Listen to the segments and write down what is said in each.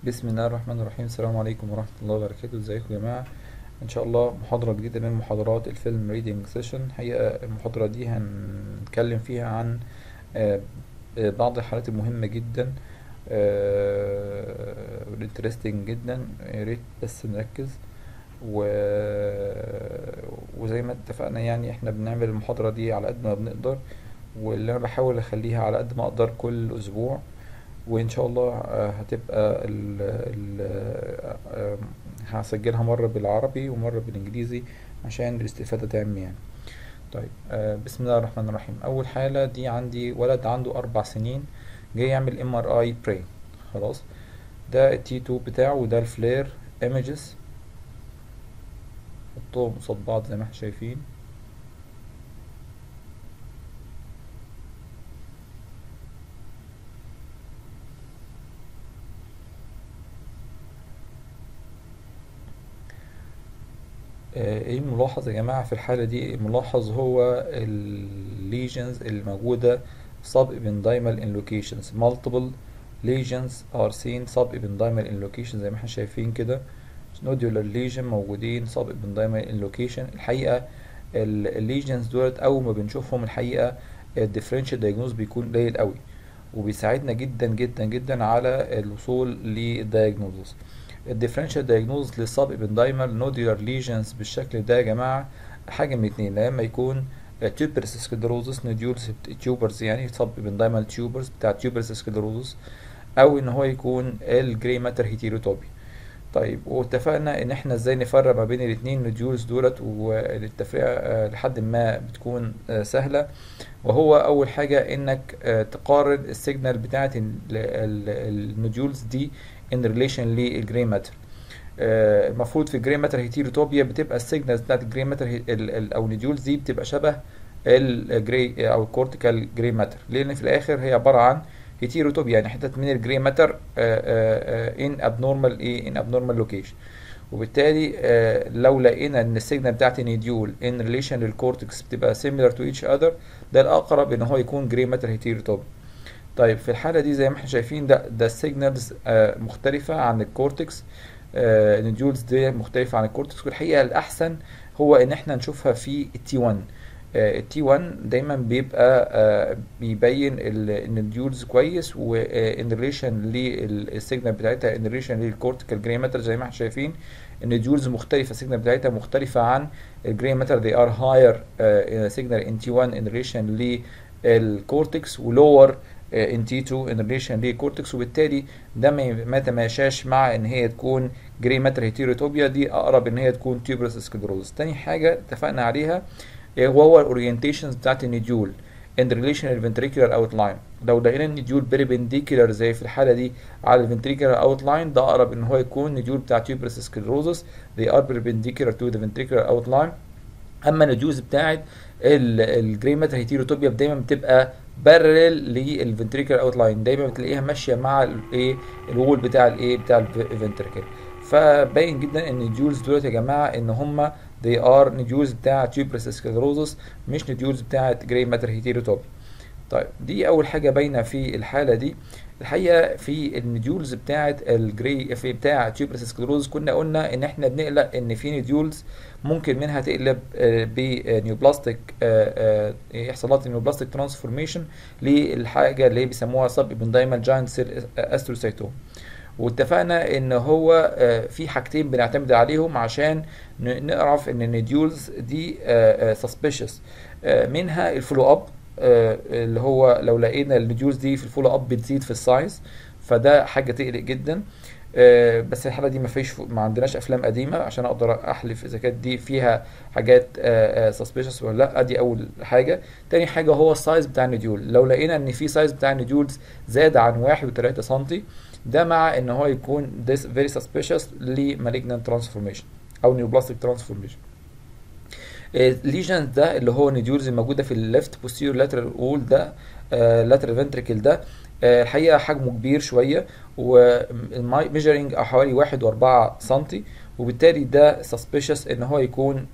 بسم الله الرحمن الرحيم السلام عليكم ورحمة الله وبركاته ازيكم يا جماعة ان شاء الله محاضرة جديدة من محاضرات الفيلم ريدنج سيشن الحقيقة المحاضرة دي هنتكلم فيها عن آه، آه، بعض الحالات المهمة جدا والانترستنج جدا يا ريت بس نركز و... وزي ما اتفقنا يعني احنا بنعمل المحاضرة دي على قد ما بنقدر واللي انا بحاول اخليها على قد ما اقدر كل اسبوع وان شاء الله آه، هتبقى ال ال آه، هسجلها مرة بالعربي ومرة بالانجليزي عشان الاستفادة تعم يعني طيب آه، بسم الله الرحمن الرحيم اول حالة دي عندي ولد عنده اربع سنين جاي يعمل ام ار اي برين خلاص ده التي 2 بتاعه وده الفلير ايمجز حطهم قصاد بعض زي ما احنا شايفين آه، ايه الملاحظ يا جماعة في الحالة دي الملاحظ هو الليجنز اللي موجودة subependymal in locations multiple lesions are seen subependymal in locations زي ما احنا شايفين كده nodular lesion موجودين subependymal in location الحقيقة الليجنز دولت أول ما بنشوفهم الحقيقة الديفرنشال diagnosis بيكون قليل قوي وبيساعدنا جدا جدا جدا على الوصول للدياجنوزس الديفرنشال دايجنوز للسب ابندايمال نوديولار ليجنز بالشكل ده يا جماعه حاجه من اتنين يا اما يكون تيوبرس سكلروزس نوديولز تيوبرز يعني سب ابندايمال تيوبرز بتاع تيوبرس سكلروزس او ان هو يكون الجري ماتر هيتيروتوبي طيب واتفقنا ان احنا ازاي نفرق ما بين الاثنين نوديولز دولت والتفرقه آه، لحد ما بتكون آه، سهله وهو اول حاجه انك آه، تقارن السيجنال بتاعت النوديولز دي ان ريليشن للجري ماتر المفروض في الجري ماتر هيتيروتوبيا بتبقى السيجنالز بتاعت الجري ماتر او النوديولز دي بتبقى شبه الجري او الكورتيكال جري ماتر لان في الاخر هي عباره عن هيتيروتوبيا يعني حتت من الجري ماتر ان ابنورمال ايه ان ابنورمال لوكيشن وبالتالي آه، لو لقينا ان السيجنال بتاعت النيديول ان ريليشن للكورتكس بتبقى سيميلر تو ايتش اذر ده الاقرب ان هو يكون جري ماتر هيتيروتوبيا طيب في الحاله دي زي ما احنا شايفين ده ده السيجنالز مختلفه عن الكورتكس النيديولز دي مختلفه عن الكورتكس والحقيقه الاحسن هو ان احنا نشوفها في التي 1 التي 1 دايما بيبقى آه، بيبين النوديولز كويس وان ريليشن للسيجنال بتاعتها ان ريليشن للكورتيكال جراي ماتر زي ما احنا شايفين النوديولز مختلفه السيجنال بتاعتها مختلفه عن الجراي ماتر they are higher سيجنال ان تي 1 ان ريليشن للكورتكس ولور ان تي 2 ان ريليشن للكورتكس وبالتالي ده ما ما تماشاش مع ان هي تكون جراي ماتر هيتيروتوبيا دي اقرب ان هي تكون تيوبرس سكلروزس تاني حاجه اتفقنا عليها وهو الاورينتيشنز بتاعت النيديول ان ريليشن للفنتريكولار اوت لاين لو لقينا النيديول بيربنديكولار زي في الحاله دي على الفنتريكولار اوت لاين ده اقرب ان هو يكون نيديول بتاع تيوبرس سكلروزس they are perpendicular to the ventricular outline اما النيديولز بتاعت الجري ماتر هيتيروتوبيا دايما بتبقى بارل للفنتريكولار اوت لاين دايما بتلاقيها ماشيه مع الايه الوول بتاع الايه بتاع الفنتريكل فباين جدا ان النيديولز دولت يا جماعه ان هم they are نيديولز بتاع تيوبرس سكلروزس مش نيديولز بتاعت جراي ماتر هيتيروتوبي طيب دي اول حاجه باينه في الحاله دي الحقيقه في النيديولز بتاعت الجري في بتاع تيوبرس سكلروزس كنا قلنا ان احنا بنقلق ان في نيديولز ممكن منها تقلب بنيوبلاستيك يحصل لها نيوبلاستيك ترانسفورميشن للحاجه اللي هي بيسموها سب ابندايمال جاينت سيل استروسايتوم واتفقنا ان هو آه، في حاجتين بنعتمد عليهم عشان ن- نعرف ان النيديولز دي سسبيشس منها الفولو اب اللي هو لو لقينا النيديولز دي في الفولو اب بتزيد في السايز فده حاجه تقلق جدا آه، بس الحاله دي ما فيش ما عندناش افلام قديمه عشان اقدر احلف اذا كانت دي فيها حاجات سسبيشس ولا لا دي اول حاجه تاني حاجه هو السايز بتاع النيديول لو لقينا ان في سايز بتاع النيديولز زاد عن واحد وتلاتة سنتي ده مع ان هو يكون this very suspicious ل malignant transformation او neoplastic transformation الليجنز ده اللي هو نيديولز الموجوده في الليفت posterior lateral wall ده لاترال فنتريكل ده آه، الحقيقه حجمه كبير شويه وميجرنج حوالي واحد واربعة سنتي وبالتالي ده سسبيشس ان هو يكون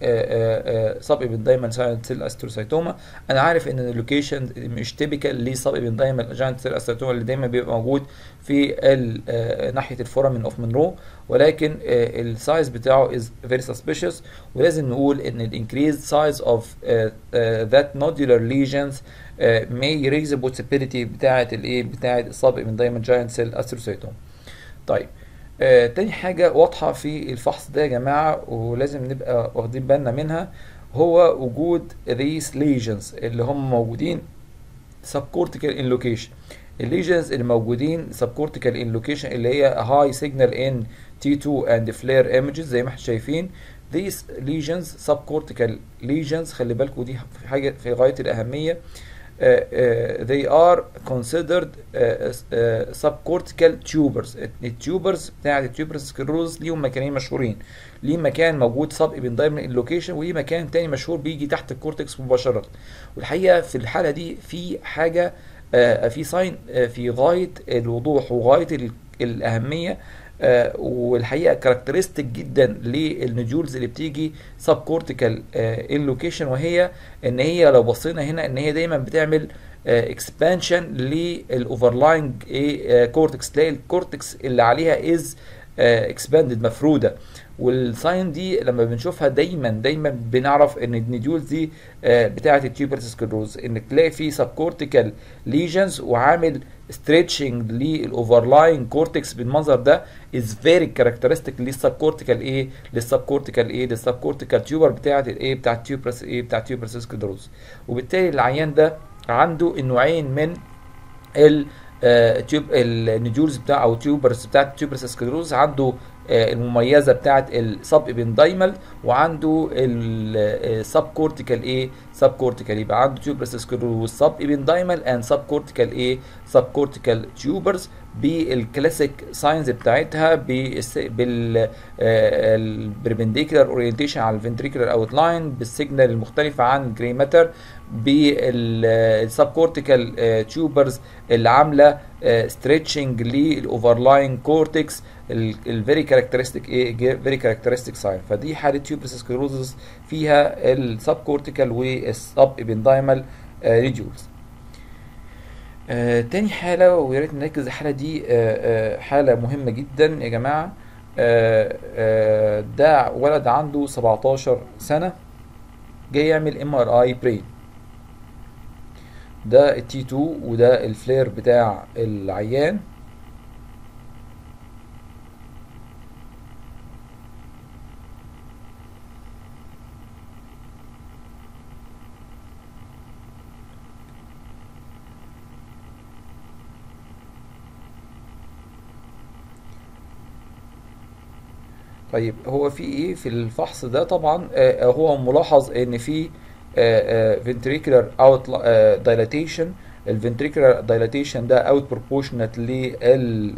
سب ابندايمال جاينت سيل استروسايتوما انا عارف ان اللوكيشن مش تيبيكال لسب ابندايمال جاينت سيل استروسايتوما اللي دايما بيبقى موجود في ال- آه، ناحيه الفورامين اوف منرو ولكن السايز بتاعه is very suspicious ولازم نقول ان الانكريز سايز اوف ذات نودولار ليجنز may raise the possibility بتاعه الايه بتاعه السب ابندايمال جاينت سيل استروسايتوما طيب آه، تاني حاجة واضحة في الفحص ده يا جماعة ولازم نبقى واخدين بالنا منها هو وجود these lesions اللي هم موجودين subcortical in location الليجنز اللي موجودين subcortical in location اللي هي high signal in T2 and flare images زي ما احنا شايفين these lesions subcortical lesions خلي بالكوا دي حاجة في غاية الأهمية Uh, uh, they are considered uh, uh, subcortical tubers التيوبرز بتاعت التيوبرز سكلروز ليهم مكانين مشهورين ليه مكان موجود سب ابندايمال لوكيشن وليه مكان تاني مشهور بيجي تحت الكورتكس مباشرة والحقيقة في الحالة دي في حاجة آه، في ساين آه، في غاية الوضوح وغاية ال- الأهمية آه، والحقيقه كاركترستيك جدا للنوديولز اللي بتيجي سب كورتيكال اللوكيشن وهي ان هي لو بصينا هنا ان هي دايما بتعمل اكسبانشن للاوفرلاينج كورتكس تلاقي الكورتكس اللي عليها از اكسباندد مفروده والساين دي لما بنشوفها دايما دايما بنعرف ان النيديولز دي آه، بتاعه التيوبرس سكلروز انك تلاقي في سب كورتيكال ليجنز وعامل ستريتشنج للاوفرلاين كورتكس بالمنظر ده از فيري كاركترستيك للسب كورتيكال ايه للسب كورتيكال ايه للسب كورتيكال تيوبر بتاعه الايه بتاعه التيوبرس ايه بتاعه التيوبرس سكلروز وبالتالي العيان ده عنده النوعين من ال آه، تيوب النوديولز بتاع او تيوبرز بتاعت التيوبرس سكلروز عنده آه، المميزه بتاعت السب ابندايمال وعنده السب كورتيكال ايه سب كورتيكال يبقى عنده تيوبرس سكلروز سب ابندايمال اند سب كورتيكال ايه سب كورتيكال تيوبرز بالكلاسيك ساينز بتاعتها بال البربنديكولار اورينتيشن على الفنتريكولار اوتلاين بالسيجنال المختلفه عن الجري ماتر بالسب كورتيكال تيوبرز اللي عامله ستريتشنج للاوفرلاين كورتكس الفيري كاركترستيك ايه فيري كاركترستيك ساين فدي حاله تيوبرس سكلروزس فيها السب كورتيكال والسب ابندايمال ريديولز آه تاني حالة ويا ريت نركز الحالة دي آه آه حالة مهمة جدا يا جماعة آه آه ده ولد عنده 17 سنة جاي يعمل ام ار اي برين ده التي 2 وده الفلير بتاع العيان طيب هو في ايه في الفحص ده طبعا آه هو ملاحظ ان في ventricular out dilatation الفنتريكولار دايلاتيشن ده اوت بروبورشنت لل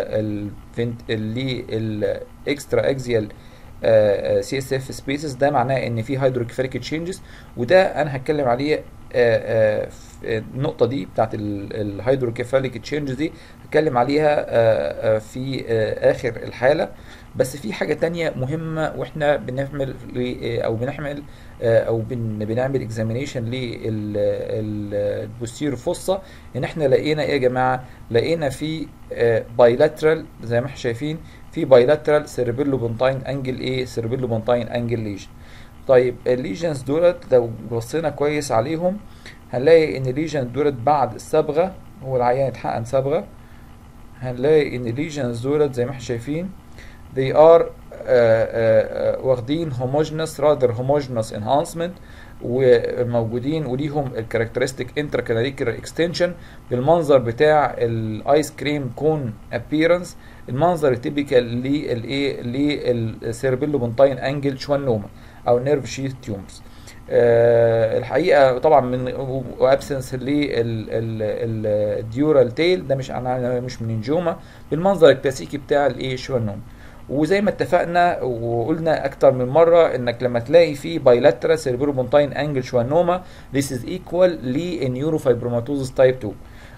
للاكسترا اكزيال سي اس اف سبيسز ده معناه ان في هيدروكيفاليك تشينجز وده انا هتكلم عليه آه، في النقطة دي بتاعت الهيدروكيفاليك تشينجز دي هتكلم عليها آه، آه، في آه، آخر الحالة بس في حاجة تانية مهمة واحنا بنعمل ل- او بنعمل آه، او بن بنعمل اكزامينيشن للبوستير فوسا ان احنا لقينا ايه يا جماعة لقينا في بايلاترال زي ما احنا شايفين في بايلاترال سيربيلو بونتاين انجل ايه سيربيلو بونتاين انجل ليجن طيب الليجنز دولت لو بصينا كويس عليهم هنلاقي ان الليجنز دولت بعد الصبغة هو العيان اتحقن صبغة هنلاقي ان الليجنز دولت زي ما احنا شايفين they are uh, uh, uh, واخدين homogeneous rather homogeneous enhancement وموجودين وليهم الكاركترستيك انتراكاناليكولار اكستنشن بالمنظر بتاع الايس كريم كون ابييرنس المنظر التيبيكال للايه للسيربيلو بونتاين انجل شوانوما او نيرف شيث تيومرز أه الحقيقه طبعا من وابسنس للديورال تيل ده مش انا مش مننجوما بالمنظر الكلاسيكي بتاع الايه شوانوما وزي ما اتفقنا وقلنا اكتر من مره انك لما تلاقي في بايلاترال سيربيرو بونتاين انجل شوانوما this is equal للنيوروفايبروماتوزس تايب 2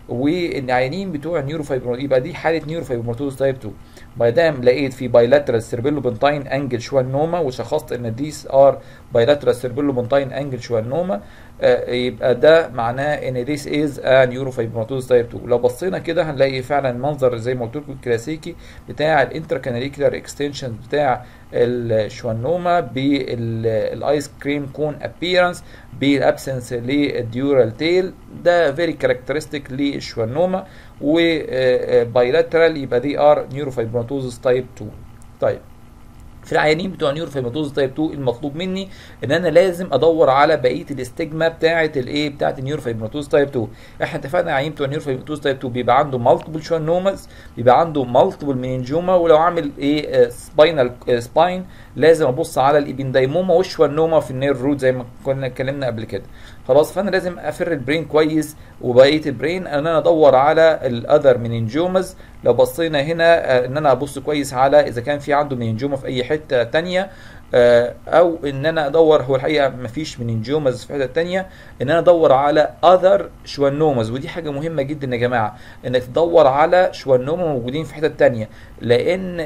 والعيانين بتوع النيوروفايبروماتوز يبقى دي حاله نيوروفايبروماتوز تايب 2 ما دام لقيت في بايلاترال سيربيلو بنتاين انجل شوانوما وشخصت ان ديس ار بايلاترال سيربيلو بنتاين انجل شوانوما آه يبقى ده معناه ان ذيس از ا نيوروفايبروماتوز تايب 2 لو بصينا كده هنلاقي فعلا منظر زي ما قلت لكم الكلاسيكي بتاع الانتراكاناليكولار اكستنشن بتاع الشوانوما بالايس كريم كون ابييرنس بالابسنس للديورال تيل ده فيري كاركترستيك للشوانوما وبايلاترال يبقى دي ار نيوروفايبروماتوزس تايب 2 طيب في العيانين بتوع نيوروفيماتوز تايب 2 المطلوب مني ان انا لازم ادور على بقيه الاستجما بتاعه الايه بتاعه النيوروفيماتوز تايب 2 احنا اتفقنا العيانين بتوع نيوروفيماتوز تايب 2 بيبقى عنده مالتيبل شوانوماز بيبقى عنده مالتيبل مينينجوما ولو عامل ايه سباينال سباين لازم ابص على الابندايموما والشوانوما في النير روت زي ما كنا اتكلمنا قبل كده خلاص فانا لازم افر البرين كويس وبقيه البرين ان انا ادور على الاذر مينينجومز لو بصينا هنا ان انا ابص كويس على اذا كان في عنده مينينجوما في اي حته تانية او ان انا ادور هو الحقيقه مفيش مننجومز في حته تانية ان انا ادور على اذر شوانومز ودي حاجه مهمه جدا يا جماعه انك تدور على شوانوما موجودين في حته تانية لان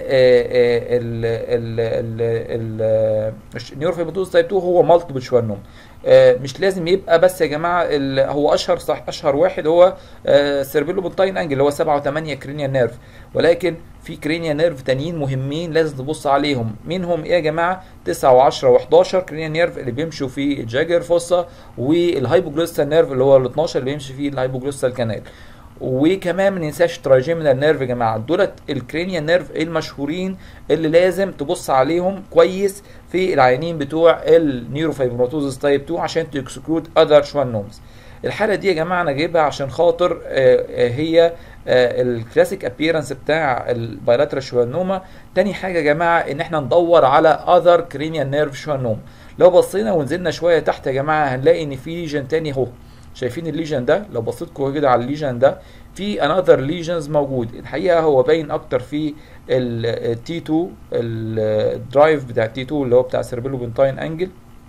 النيوروفيباتوز تايب 2 هو مالتيبل شوانوم مش لازم يبقى بس يا جماعه هو اشهر صح اشهر واحد هو سيربيلو بونتاين انجل اللي هو 7 و8 كرينيا نيرف ولكن في كرينيا نيرف تانيين مهمين لازم تبص عليهم منهم ايه يا جماعه 9 و10 و11 كرينيا نيرف اللي بيمشوا في الجاجر فوسا والهايبوجلوستال نيرف اللي هو ال 12 اللي بيمشي فيه الهايبوجلوستال كانال وكمان ما ننساش تراجيمينال نيرف يا جماعه دولت الكرينيا نيرف المشهورين اللي لازم تبص عليهم كويس في العيانين بتوع النيوروفايبروماتوزس تايب 2 عشان تكسكلود اذر شوانومز الحاله دي يا جماعه انا جايبها عشان خاطر هي الكلاسيك ابييرنس بتاع البايلاترال شوانوما تاني حاجه يا جماعه ان احنا ندور على اذر كرينيال نيرف شوانوما لو بصينا ونزلنا شويه تحت يا جماعه هنلاقي ان في ليجن تاني اهو شايفين الليجن ده لو بصيتكم كده على الليجن ده في انذر ليجنز موجود الحقيقه هو باين اكتر في التي 2 الدرايف بتاع التي 2 اللي هو بتاع سيربيلو بنتاين انجل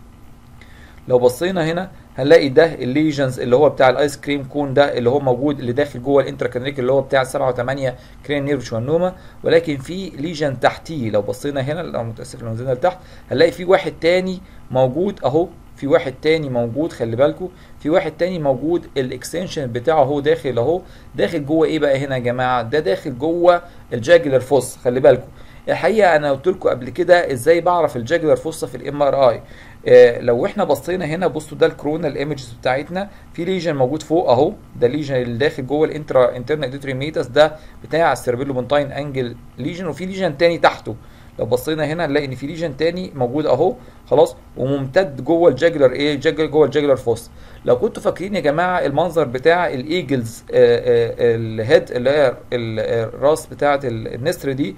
لو بصينا هنا هنلاقي ده الليجنز اللي هو بتاع الايس كريم كون ده اللي هو موجود اللي داخل جوه الانتراكانريك اللي هو بتاع 7 و8 كرين نيرف شوانوما ولكن في ليجن تحتيه لو بصينا هنا لو متاسف لو نزلنا لتحت هنلاقي في واحد تاني موجود اهو في واحد تاني موجود خلي بالكم في واحد تاني موجود الاكستنشن بتاعه هو داخل اهو داخل جوه ايه بقى هنا يا جماعه ده داخل جوه الجاجلر فوس خلي بالكم الحقيقه انا قلت لكم قبل كده ازاي بعرف الجاجلر فوسا في الام ار اي آه لو احنا بصينا هنا بصوا ده الكورونال ايمجز بتاعتنا في ليجن موجود فوق اهو ده ليجن اللي داخل جوه الانترا انترنال اديتري ميتاس ده بتاع السيربيلو بونتاين انجل ليجن وفي ليجن تاني تحته لو بصينا هنا نلاقي ان في ليجن تاني موجود اهو خلاص وممتد جوه الجاجلر ايه جاجلر جوه الجاجلر فوس لو كنتوا فاكرين يا جماعه المنظر بتاع الايجلز الهيد اللي هي الراس بتاعه النسر دي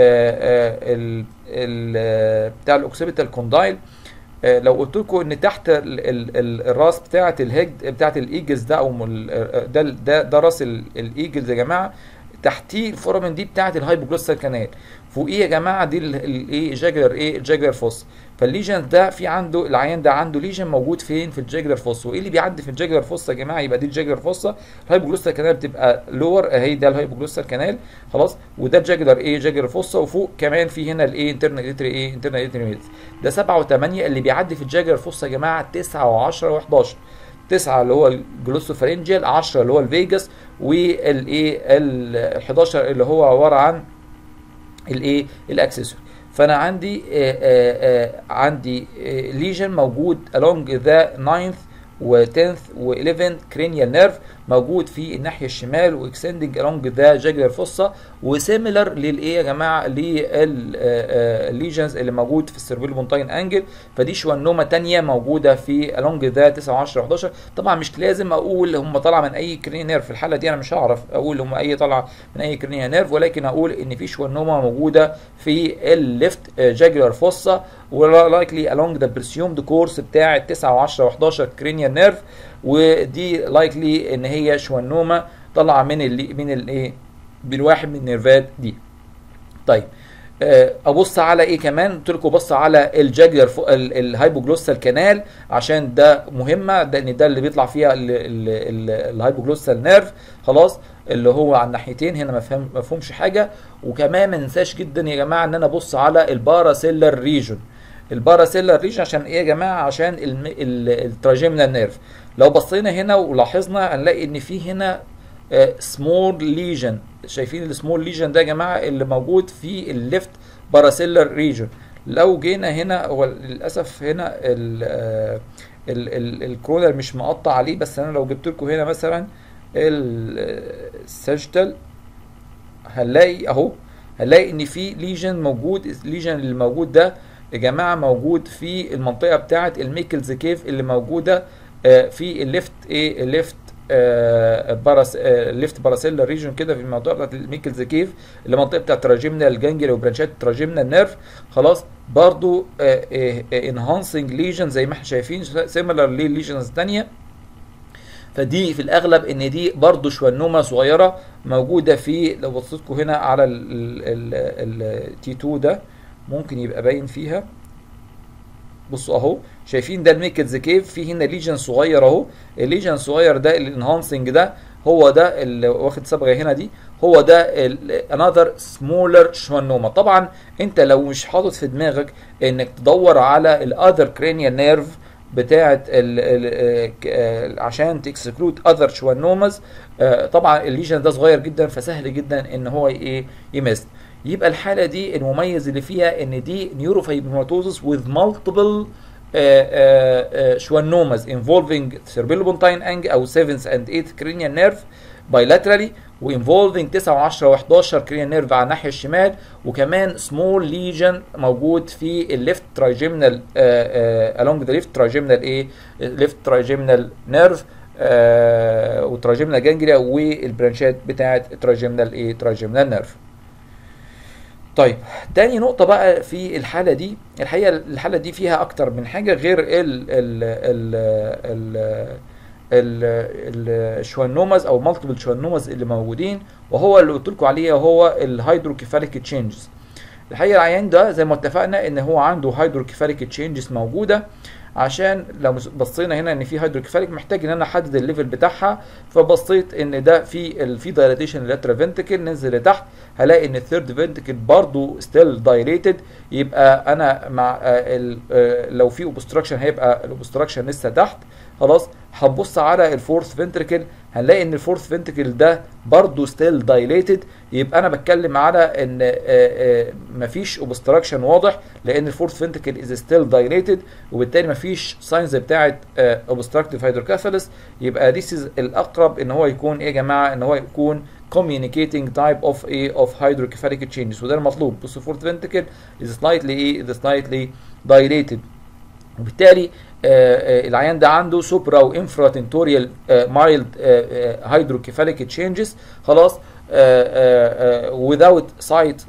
ال ال بتاع الاوكسيبيتال كوندايل لو قلت لكم ان تحت ال ال ال الراس بتاعه الهيد بتاعه الايجلز ده او ده ده ده راس الايجلز يا جماعه تحتيه الفورامين دي بتاعه الهايبوجلوسال كانال فوقيه يا جماعه دي الايه جاجلر ايه الجاجلر فوس فالليجن ده في عنده العيان ده عنده ليجن موجود فين في الجاجلر فوس وايه اللي بيعدي في الجاجلر فوس يا جماعه يبقى دي الجاجلر فوسا الهايبوجلوسال كانال بتبقى لور اهي ده الهايبوجلوسال كانال خلاص وده الجاجلر ايه جاجلر فوسا وفوق كمان في هنا الايه انترنال اديتري ايه انترنال اديتري ده 7 و8 اللي بيعدي في الجاجلر فوسا يا جماعه 9 و10 و11 9 اللي هو الجلوسوفارينجيال 10 اللي هو الفيجاس والايه ال 11 اللي هو عباره عن الايه الاكسسوري فانا عندي آآ آآ عندي ليجن موجود along ذا 9th و10th و11 cranial nerve موجود في الناحيه الشمال واكسندنج along ذا جاجلر فوسا وسيميلر للايه يا جماعه للليجنز اللي موجود في السيربيلو بونتاين انجل فدي شوانوما ثانيه موجوده في along ذا 9 10 11 طبعا مش لازم اقول هم طالعه من اي كرينيا نيرف في الحاله دي انا مش هعرف اقول هم اي طالعه من اي كرينيا نيرف ولكن اقول ان في شوانوما موجوده في الليفت جاجلر فوسا ولايكلي along ذا بريسيومد كورس بتاع 9 و10 و11 كرينيا نيرف ودي لايكلي ان هي شوانوما طالعه من اللي من الايه من واحد من النيرفات دي طيب آه، ابص على ايه كمان قلت لكم بص على الجاجلر فوق ال- الهايبوجلوسال كانال عشان ده مهمه ده ان ده اللي بيطلع فيها ال- ال- ال- الهايبوجلوسال نيرف خلاص اللي هو على الناحيتين هنا ما فهم ما فهمش حاجه وكمان ما ننساش جدا يا جماعه ان انا ابص على الباراسيلر ريجون الباراسيلر ريجن عشان ايه يا جماعه عشان التراجيمنال نيرف لو بصينا هنا ولاحظنا هنلاقي ان في هنا سمول ليجن شايفين السمول ليجن ده يا جماعه اللي موجود في الليفت باراسيلر ريجن لو جينا هنا هو للاسف هنا ال ال ال الكرونر مش مقطع عليه بس انا لو جبت لكم هنا مثلا السجتال هنلاقي اهو هنلاقي ان في ليجن موجود الليجن اللي موجود ده يا جماعه موجود في المنطقه بتاعه الميكلز كيف اللي موجوده آه، في الليفت ايه الليفت آه، باراس آه، الليفت باراسيلر ريجن كده في المنطقه بتاعت الميكلز كيف اللي منطقه بتاعت تراجمنال جانجلي وبرانشات تراجمنال نيرف خلاص برضو انهانسنج ليجن زي ما احنا شايفين سيميلر لليجنز الثانيه فدي في الاغلب ان دي برضو شوانومه صغيره موجوده في لو بصيتكم هنا على التي 2 ده ممكن يبقى باين فيها بصوا اهو شايفين ده الميكلز كيف في هنا ليجن صغير اهو الليجن الصغير ده الانهانسنج ده هو ده اللي واخد صبغه هنا دي هو ده انذر سمولر شوانوما طبعا انت لو مش حاطط في دماغك انك تدور على الاذر كرينيال نيرف بتاعه ال ال ال عشان تكسكلود اذر شوانوماز طبعا الليجن ده صغير جدا فسهل جدا ان هو ايه يمس يبقى الحاله دي المميز اللي فيها ان دي نيوروفايبروماتوزس with multiple شوانوماز involving cerebellopontine angle او 7th and 8th cranial nerve bilaterally وانفولفنج 9 و10 و11 كريان نيرف على الناحيه الشمال وكمان سمول ليجن موجود في الليفت ترايجيمنال along ذا ليفت ترايجيمنال ايه ليفت ترايجيمنال نيرف وترايجيمنال جانجليا والبرانشات بتاعه ترايجيمنال ايه ترايجيمنال نيرف طيب تاني نقطة بقى في الحالة دي الحقيقة الحالة دي فيها أكتر من حاجة غير ال ال ال ال الشوانوماز او مالتيبل شوانوماز اللي موجودين وهو اللي قلت لكم عليه هو الهيدروكيفاليك تشينجز الحقيقه العيان ده زي ما اتفقنا ان هو عنده هيدروكيفاليك تشينجز موجوده عشان لو بصينا هنا ان في هيدروكيفاليك محتاج ان انا احدد الليفل بتاعها فبصيت ان ده في ال في دايلاتيشن لاترال فنتكل ننزل لتحت هلاقي ان الثيرد فنتكل برضه ستيل دايليتد يبقى انا مع لو في اوبستراكشن هيبقى الاوبستراكشن لسه تحت خلاص هنبص على الفورث فنتركل هنلاقي ان الفورث فنتركل ده برضه ستيل دايليتد يبقى انا بتكلم على ان مفيش اوبستراكشن واضح لان الفورث فنتركل از ستيل دايليتد وبالتالي مفيش ساينز بتاعه اوبستراكتيف هيدروكافالس يبقى ذيس از الاقرب ان هو يكون ايه يا جماعه ان هو يكون communicating type of a of hydrocephalic changes وده المطلوب بص الفورث فنتركل is slightly ايه is slightly dilated وبالتالي آه العيان ده عنده سوبرا وانفرا تنتوريال مايلد هيدروكيفاليك تشينجز خلاص آه آه without site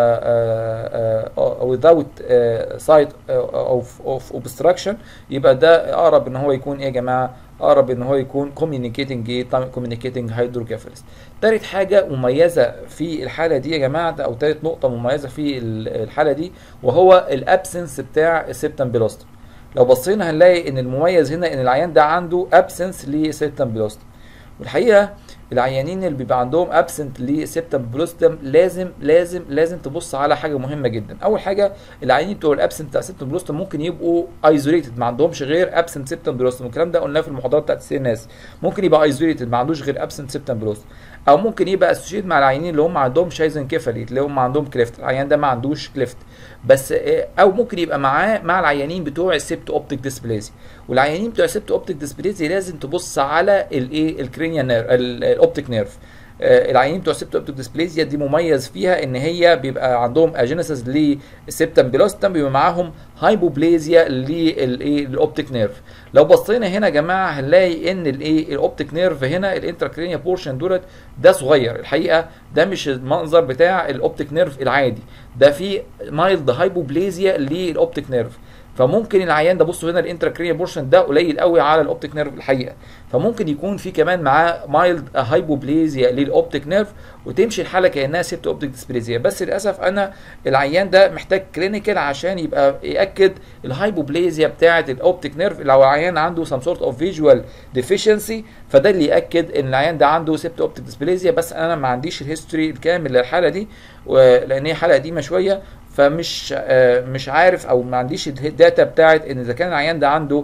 without site of, of obstruction يبقى ده اقرب ان هو يكون ايه يا جماعه اقرب ان هو يكون communicating ايه communicating hydrocephalus تالت حاجه مميزه في الحاله دي يا جماعه او تالت نقطه مميزه في الحاله دي وهو الابسنس بتاع السبتم بيلوستم لو بصينا هنلاقي ان المميز هنا ان العيان ده عنده ابسنس لسبتم بلوستم والحقيقه العيانين اللي بيبقى عندهم ابسنت لسبتم بلوستم لازم لازم لازم تبص على حاجه مهمه جدا اول حاجه العيانين بتوع الابسنت بتاع سبتم بلوستم ممكن يبقوا ايزوليتد ما عندهمش غير ابسنت سبتم بلوستم والكلام ده قلناه في المحاضرات بتاعت السي ان اس ممكن يبقى ايزوليتد ما عندوش غير ابسنت سبتم بلوستم او ممكن يبقى اسوشيت مع العيانين اللي هم عندهم شايزن كيفالي اللي هم عندهم كليفت العيان ده ما عندوش كليفت بس او ممكن يبقى معاه مع العيانين بتوع السبت اوبتيك ديسبليزي والعيانين بتوع السبت اوبتيك ديسبليزي لازم تبص على الايه الكرينيا نير الاوبتيك نيرف العيانين بتوع السبت اوبتيك ديسبليزيا دي مميز فيها ان هي بيبقى عندهم اجينيسيس للسبتم بيلوستم بيبقى معاهم هايبوبليزيا للايه الاوبتيك نيرف لو بصينا هنا يا جماعه هنلاقي ان الايه الاوبتيك نيرف هنا الانتراكرينيا بورشن دولت ده صغير الحقيقه ده مش المنظر بتاع الاوبتيك نيرف العادي ده في مايلد هايبوبليزيا للاوبتيك نيرف فممكن العيان ده بصوا هنا الانتراكرينيال بورشن ده قليل قوي على الاوبتيك نيرف الحقيقه فممكن يكون في كمان معاه مايلد هايبوبليزيا للاوبتيك نيرف وتمشي الحاله كانها سيبت اوبتيك ديسبليزيا بس للاسف انا العيان ده محتاج كلينيكال عشان يبقى ياكد الهايبوبليزيا بتاعه الاوبتيك نيرف لو العيان عنده سم سورت اوف فيجوال ديفيشنسي فده اللي ياكد ان العيان ده عنده سيبت اوبتيك ديسبليزيا بس انا ما عنديش الهيستوري الكامل للحاله دي لان هي حاله قديمه شويه فمش آه مش عارف او ما عنديش الداتا بتاعت ان اذا كان العيان ده عنده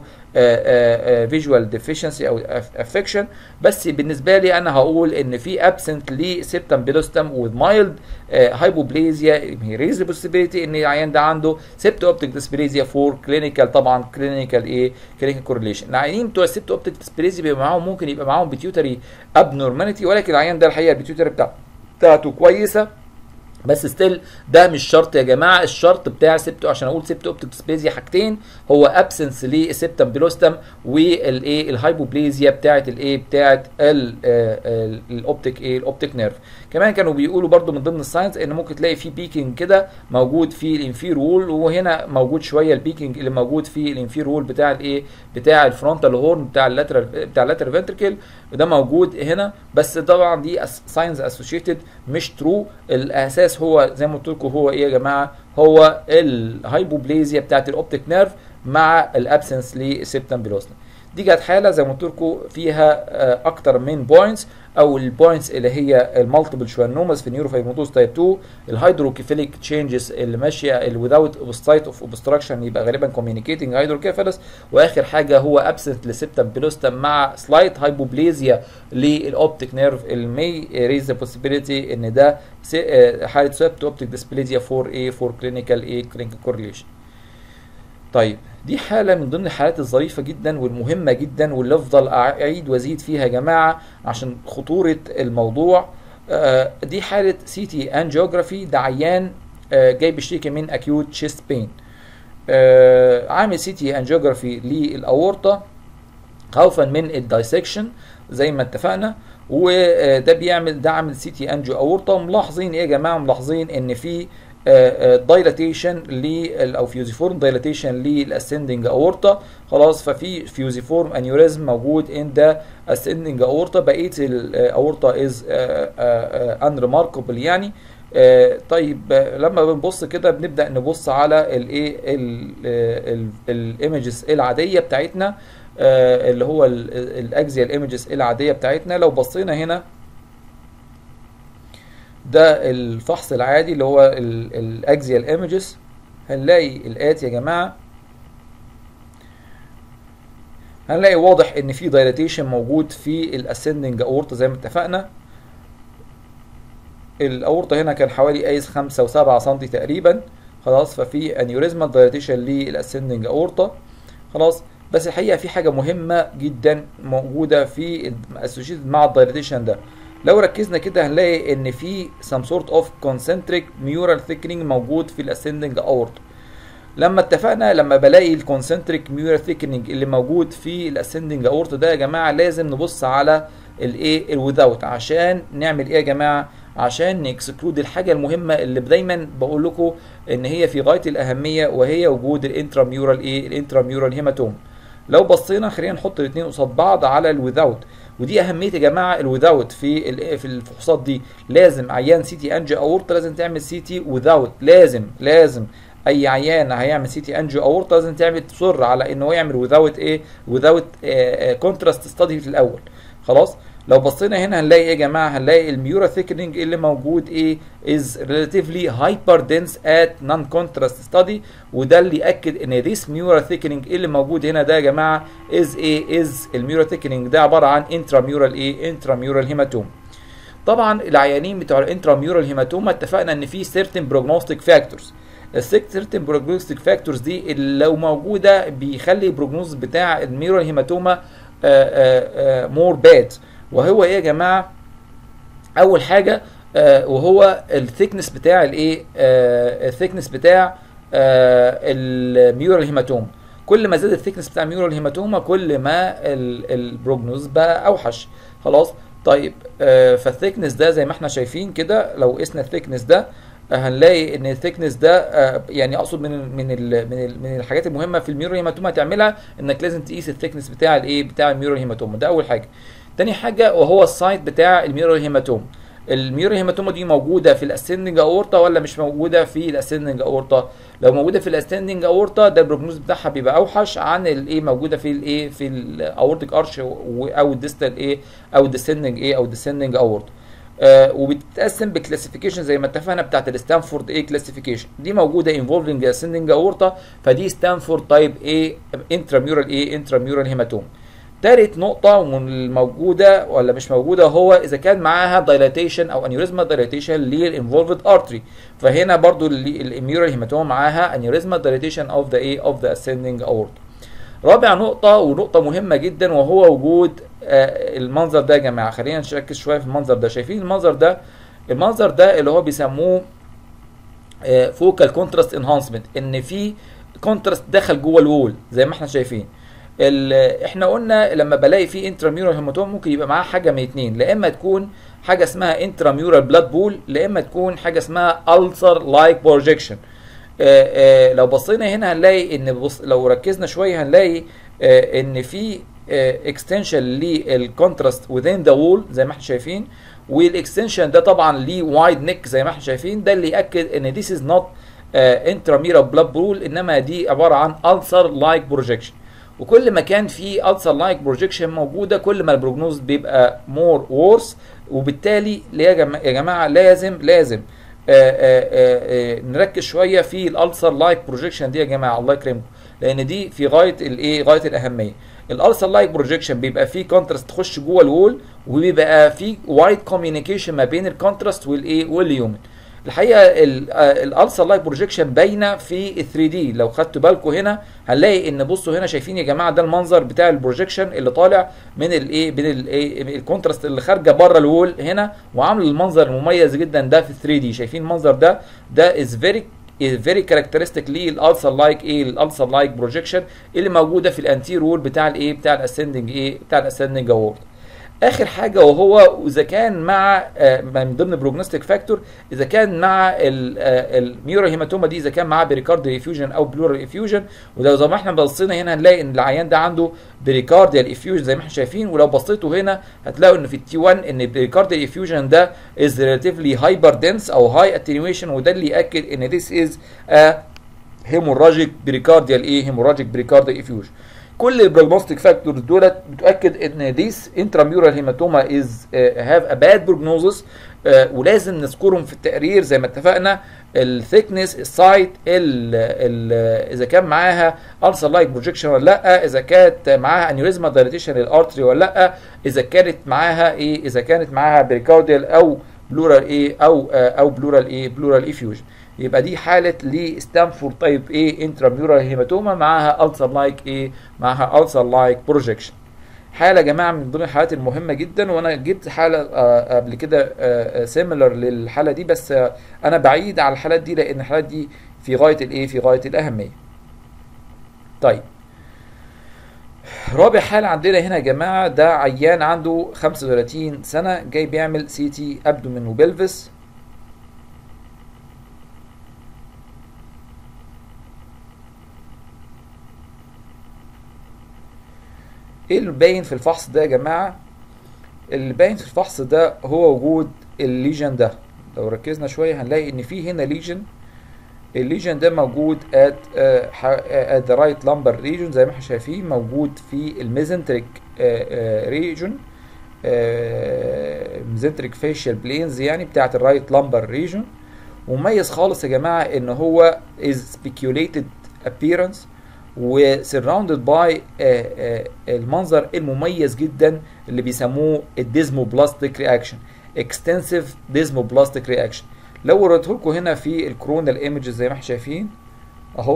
فيجوال ديفيشنسي او افكشن بس بالنسبه لي انا هقول ان في ابسنت لسيبتم بيلوستم وذ مايلد هايبوبليزيا هي ريز possibility ان العيان ده عنده سيبت اوبتيك ديسبليزيا فور كلينيكال طبعا كلينيكال ايه كلينيكال كورليشن العيانين بتوع السيبت اوبتيك ديسبليزيا بيبقى معاهم ممكن يبقى معاهم بيتيوتري ابنورماليتي ولكن العيان ده الحقيقه البيتيوتري بتاعته كويسه بس ستيل ده مش شرط يا جماعه الشرط بتاع سبتو عشان اقول سبتو اوبتيك ديسبليزيا حاجتين هو ابسنس للسبتم بلوستم والايه الهايبوبليزيا بتاعه الايه بتاعه الاوبتيك ايه الاوبتيك نيرف كمان كانوا بيقولوا برده من ضمن الساينس ان ممكن تلاقي في بيكينج كده موجود في الانفير وول وهنا موجود شويه البيكينج اللي موجود في الانفير وول بتاع الايه بتاع الفرونتال هورن بتاع اللاترال بتاع اللاترال فنتركل وده موجود هنا بس طبعا دي ساينز اسوشيتد مش ترو الاساس هو زي ما قلت لكم هو ايه يا جماعه هو الهايبوبليزيا بتاعت الاوبتيك نيرف مع الابسنس للسبتم بلوسنا دي كانت حاله زي ما قلت لكم فيها اكتر من بوينتس او البوينتس اللي هي المالتيبل شوانوماس في نيوروفايبروتوز تايب 2 الهيدروكيفيليك تشينجز اللي ماشيه الويزاوت اوبستايت اوف اوبستراكشن يبقى غالبا كوميونيكيتنج هيدروكيفالس واخر حاجه هو ابسنت لسبتم بلوستم مع سلايت هايبوبليزيا للاوبتيك نيرف اللي مي ريز ذا بوسيبيليتي ان ده حاله سبت اوبتيك ديسبليزيا فور ايه فور كلينيكال ايه كلينيكال كورليشن طيب دي حالة من ضمن الحالات الظريفة جدا والمهمة جدا واللي افضل اعيد وازيد فيها يا جماعة عشان خطورة الموضوع آه دي حالة سي تي انجيوجرافي ده عيان آه جاي بيشتكي من اكيوت تشيست بين آه عامل سي تي انجيوجرافي للاورطة خوفا من الدايسكشن زي ما اتفقنا وده بيعمل ده عامل سي تي انجيو اورطة ملاحظين ايه يا جماعة ملاحظين ان في دايلاتيشن لل او فيوزيفورم دايلاتيشن للاسندنج اورتا خلاص ففي فيوزيفورم انيوريزم موجود ان ذا اسندنج اورتا بقيه الاورتا از ان ريماركبل يعني آه طيب لما بنبص كده بنبدا نبص على الايه الايمجز العاديه بتاعتنا آه اللي هو الاجزيال ايمجز العاديه بتاعتنا لو بصينا هنا ده الفحص العادي اللي هو الاكزيال ايمجز هنلاقي الاتي يا جماعه هنلاقي واضح ان في دايلاتيشن موجود في الاسندنج اورتا زي ما اتفقنا الاورطه هنا كان حوالي قايس 5 و7 سم تقريبا خلاص ففي انيوريزما دايلاتيشن للاسندنج اورتا خلاص بس الحقيقه في حاجه مهمه جدا موجوده في اسوشيتد مع الدايلاتيشن ده لو ركزنا كده هنلاقي ان في some sort of concentric mural thickening موجود في الاسندنج اورت لما اتفقنا لما بلاقي الكونسنتريك ميورال ثيكنينج اللي موجود في الاسندنج اورت ده يا جماعه لازم نبص على الايه الويزاوت عشان نعمل ايه يا جماعه عشان نكسكلود الحاجه المهمه اللي دايما بقول لكم ان هي في غايه الاهميه وهي وجود الانتراميورال ايه الانتراميورال هيماتوم لو بصينا خلينا نحط الاثنين قصاد بعض على الويزاوت ودي اهميه يا جماعه الويزاوت في في الفحوصات دي لازم عيان سي تي انجي اورتا لازم تعمل سي تي ويزاوت لازم لازم اي عيان هيعمل سي تي انجي اورتا لازم تعمل تصر على ان هو يعمل ويزاوت ايه ويزاوت كونتراست ستادي في الاول خلاص لو بصينا هنا هنلاقي ايه يا جماعه هنلاقي الميورا ثيكنينج اللي موجود ايه is relatively hyper dense at non contrast study وده اللي ياكد ان this ميورا ثيكنينج اللي موجود هنا ده يا جماعه is ايه is الميورا ثيكنينج ده عباره عن intramural ايه intramural هيماتوم طبعا العيانين بتوع الانتراميورال هيماتوما اتفقنا ان في certain prognostic factors السيرتن بروجنوستيك فاكتورز دي اللي لو موجوده بيخلي البروجنوز بتاع الميورال هيماتوما مور باد وهو ايه يا جماعه اول حاجه آه وهو الثيكنس بتاع الايه آه الثيكنس بتاع آه الميورال هيماتوما كل ما زاد الثيكنس بتاع الميورال هيماتوما كل ما البروجنوز بقى اوحش خلاص طيب آه فالثيكنس ده زي ما احنا شايفين كده لو قسنا الثيكنس ده هنلاقي ان الثيكنس ده آه، يعني اقصد من ال من ال من ال من الحاجات المهمه في الميورال هيماتوما هتعملها انك لازم تقيس الثيكنس بتاع الايه بتاع الميورال هيماتوما ده اول حاجه تاني حاجه وهو السايت بتاع الميورال هيماتوما الميورال هيماتوما دي موجوده في الاسندنج اورتا ولا مش موجوده في الاسندنج اورتا لو موجوده في الاسندنج اورتا ده البروجنوز بتاعها بيبقى اوحش عن الايه موجوده في الايه في الاورتيك ارش او الديستال ايه او الديسندنج ايه او الديسندنج اورتا آه وبتتقسم بكلاسيفيكيشن زي ما اتفقنا بتاعت الستانفورد اي كلاسيفيكيشن دي موجوده انفولفنج اسندنج اورتا فدي ستانفورد تايب ايه انتراميورال ايه انتراميورال هيماتوم تالت نقطة والموجودة ولا مش موجودة هو إذا كان معاها دايلاتيشن أو انيوريزما دايلاتيشن للانفولفد ارتري فهنا برضو الاميورال هيماتوما معاها انيوريزما دايلاتيشن اوف ذا ايه اوف ذا اسندنج اورتا رابع نقطة ونقطة مهمة جدا وهو وجود آه المنظر ده يا جماعة خلينا نركز شوية في المنظر ده شايفين المنظر ده المنظر ده اللي هو بيسموه فوكال كونتراست انهانسمنت ان في كونتراست دخل جوه الوول زي ما احنا شايفين احنا قلنا لما بلاقي في انتراميورال هيماتوم ممكن يبقى معاه حاجه من اتنين لا اما تكون حاجه اسمها انتراميورال بلاد بول لا اما تكون حاجه اسمها ulcer لايك بروجكشن لو بصينا هنا هنلاقي ان بص لو ركزنا شويه هنلاقي آه ان في اكستنشن للكونتراست within the wall زي ما احنا شايفين والاكستنشن ده طبعا ليه وايد نيك زي ما احنا شايفين ده اللي ياكد ان this is not انتراميورال بلاد بول انما دي عباره عن ulcer لايك بروجكشن وكل ما كان في السر لايك بروجكشن موجوده كل ما البروجنوز بيبقى مور وورس وبالتالي يا جماعه, يا جماعة لازم لازم آآ آآ نركز شويه في الالسر لايك بروجكشن دي يا جماعه الله يكرمكم لان دي في غايه الايه غايه الاهميه الالسر لايك بروجكشن بيبقى فيه كونتراست تخش جوه الوول وبيبقى فيه وايد كوميونيكيشن ما بين الكونتراست والايه واليومن الحقيقه الالسر لايك بروجكشن باينه في 3 دي لو خدتوا بالكم هنا هنلاقي ان بصوا هنا شايفين يا جماعه ده المنظر بتاع البروجكشن اللي طالع من الايه من الايه الكونتراست اللي خارجه بره الوول هنا وعامل المنظر المميز جدا ده في 3 دي شايفين المنظر ده ده از فيري فيري كاركترستيك للالسر لايك ايه الالسر لايك بروجكشن اللي موجوده في الانتير وول بتاع الايه بتاع الاسندنج ايه بتاع الاسندنج اورد اخر حاجه وهو اذا كان مع من ضمن بروجنوستيك فاكتور اذا كان مع الميورال هيماتوما دي اذا كان معاه بريكارديال افيوجن او بلورال افيوجن وده زي ما احنا بصينا هنا هنلاقي ان العيان ده عنده بريكارديال افيوجن زي ما احنا شايفين ولو بصيتوا هنا هتلاقوا ان في التي 1 ان البريكارديال افيوجن ده از ريلاتيفلي هايبر دنس او هاي اتنيويشن وده اللي ياكد ان ذيس از هيموراجيك بريكارديال ايه هيموراجيك بريكارديال افيوجن كل البروجنوستيك فاكتورز دولت بتؤكد ان ذيس انتراميورال هيماتوما از هاف ا باد بروجنوزس ولازم نذكرهم في التقرير زي ما اتفقنا الثيكنس السايت اذا كان معاها السر لايك بروجكشن ولا لا اذا كانت معاها انيوريزما دايليتيشن للارتري ولا لا اذا كانت معاها ايه اذا كانت معاها بريكارديال او بلورال ايه او او بلورال ايه بلورال افيوجن يبقى دي حالة لستانفورد تايب ايه انتراميورال هيماتوما معاها السر لايك ايه معاها السر لايك بروجكشن حالة يا جماعة من ضمن الحالات المهمة جدا وانا جبت حالة آه قبل كده آه سيميلر للحالة دي بس آه انا بعيد على الحالات دي لان الحالات دي في غاية الايه في غاية الاهمية طيب رابع حالة عندنا هنا يا جماعة ده عيان عنده 35 سنة جاي بيعمل سي تي ابدومين وبلفس ايه اللي باين في الفحص ده يا جماعه اللي باين في الفحص ده هو وجود الليجن ده لو ركزنا شويه هنلاقي ان في هنا ليجن الليجن ده موجود at uh, at the right lumbar region زي ما احنا شايفين موجود في الميزنتريك ريجون ميزنتريك فيشيال بلينز يعني بتاعت الرايت لامبر ريجون ومميز خالص يا جماعه ان هو is speculated appearance وسراوندد باي المنظر المميز جدا اللي بيسموه الديزموبلاستيك رياكشن اكستنسيف ديزموبلاستيك رياكشن لو وريته لكم هنا في الكورونال ايمجز زي ما احنا شايفين اهو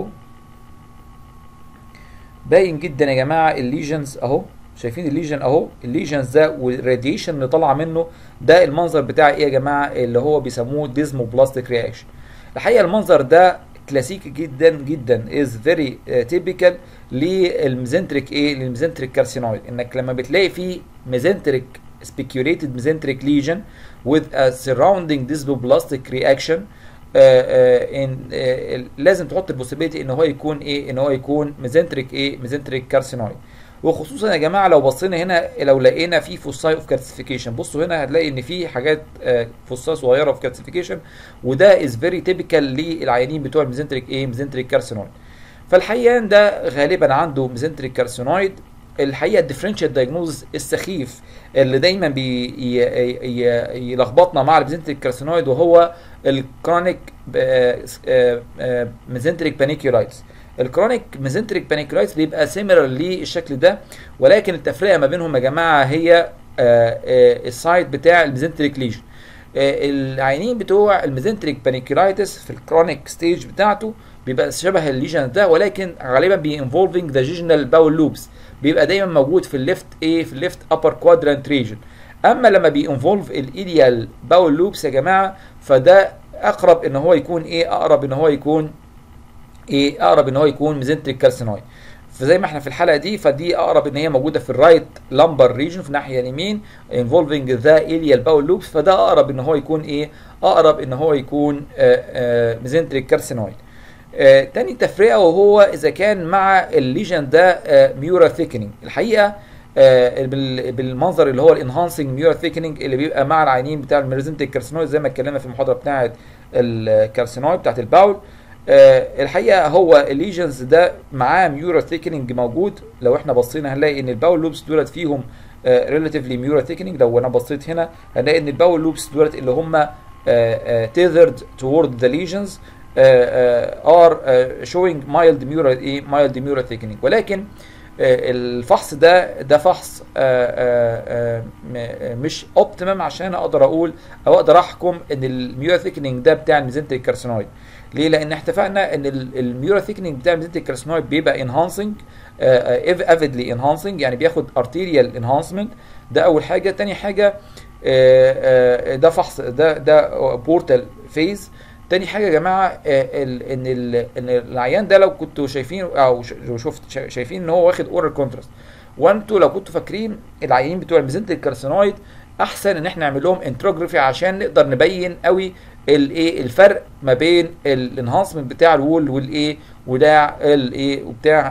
باين جدا يا جماعه الليجنز اهو شايفين الليجن اهو الليجنز ده والراديشن اللي طالعه منه ده المنظر بتاع ايه يا جماعه اللي هو بيسموه ديزموبلاستيك رياكشن الحقيقه المنظر ده كلاسيكي جدا جدا از فيري تيبيكال للميزنتريك ايه للميزنتريك كارسينويد انك لما بتلاقي في ميزنتريك speculated mesenteric lesion with a surrounding dysplastic reaction آه، ان آه، لازم تحط البوسيبيليتي ان هو يكون ايه ان هو يكون ميزنتريك ايه ميزنتريك كارسينويد وخصوصا يا جماعه لو بصينا هنا لو لقينا في فوساي اوف كالسيفيكيشن بصوا هنا هتلاقي ان في حاجات آه، فوساي صغيره في كالسيفيكيشن وده از فيري تيبيكال للعيانين بتوع الميزنتريك ايه ميزنتريك كارسينويد فالحقيقه ده غالبا عنده ميزنتريك كارسينويد الحقيقه الديفرنشال دايجنوز السخيف اللي دايما بيلخبطنا مع البيزنتريك كارسينويد وهو الكرونيك ميزنتريك بانيكيولايتس الكرونيك ميزنتريك بانيكيولايتس بيبقى سيميلر للشكل ده ولكن التفرقه ما بينهم يا جماعه هي السايت بتاع الميزنتريك ليجن العينين بتوع الميزنتريك بانيكيولايتس في الكرونيك ستيج بتاعته بيبقى شبه الليجن ده ولكن غالبا بينفولفنج ذا جيجنال باول لوبس بيبقى دايما موجود في الليفت ايه في الليفت ابر كوادرانت ريجن اما لما بينفولف الايديال باول لوبس يا جماعه فده اقرب ان هو يكون ايه اقرب ان هو يكون ايه اقرب ان هو يكون ميزنتريك كارسينويد فزي ما احنا في الحلقه دي فدي اقرب ان هي موجوده في الرايت لامبر ريجن في الناحيه اليمين انفولفنج ذا ايليال باول لوبس فده اقرب ان هو يكون ايه اقرب ان هو يكون ميزنتريك كارسينويد آه تاني تفرقه وهو اذا كان مع الليجن ده آه ميورا ثيكنينج الحقيقه آه بالمنظر اللي هو الانهانسنج ميورا ثيكنينج اللي بيبقى مع العينين بتاع الميرزنتيك كارسينويد زي ما اتكلمنا في المحاضره بتاعه الكارسينويد بتاعه الباول آه الحقيقه هو الليجنز ده معاه ميورا ثيكنينج موجود لو احنا بصينا هنلاقي ان الباول لوبس دولت فيهم ريلاتيفلي ميورا ثيكنينج لو انا بصيت هنا هنلاقي ان الباول لوبس دولت اللي هم تيذرد تورد ذا ليجنز ار شوينج مايلد ميورا ايه مايلد ميورا ثيكنينج ولكن الفحص ده ده فحص مش اوبتيمم عشان اقدر اقول او اقدر احكم ان الميورا ثيكنينج ده بتاع الميزنتريك كارسينويد ليه؟ لان احنا اتفقنا ان الميورا ثيكنينج بتاع الميزنتريك كارسينويد بيبقى انهانسنج افيدلي انهانسنج يعني بياخد ارتيريال انهانسمنت ده اول حاجه تاني حاجه ده فحص ده ده بورتال فيز تاني حاجه يا جماعه ان ان العيان ده لو كنتوا شايفين او شفت شايفين ان هو واخد اورال كونتراست وانتوا لو كنتوا فاكرين العيانين بتوع الميزنتريك كارسينويد احسن ان احنا نعمل لهم انتروجرافي عشان نقدر نبين قوي الايه الفرق ما بين الانهانسمنت بتاع الوول والايه وبتاع الايه وبتاع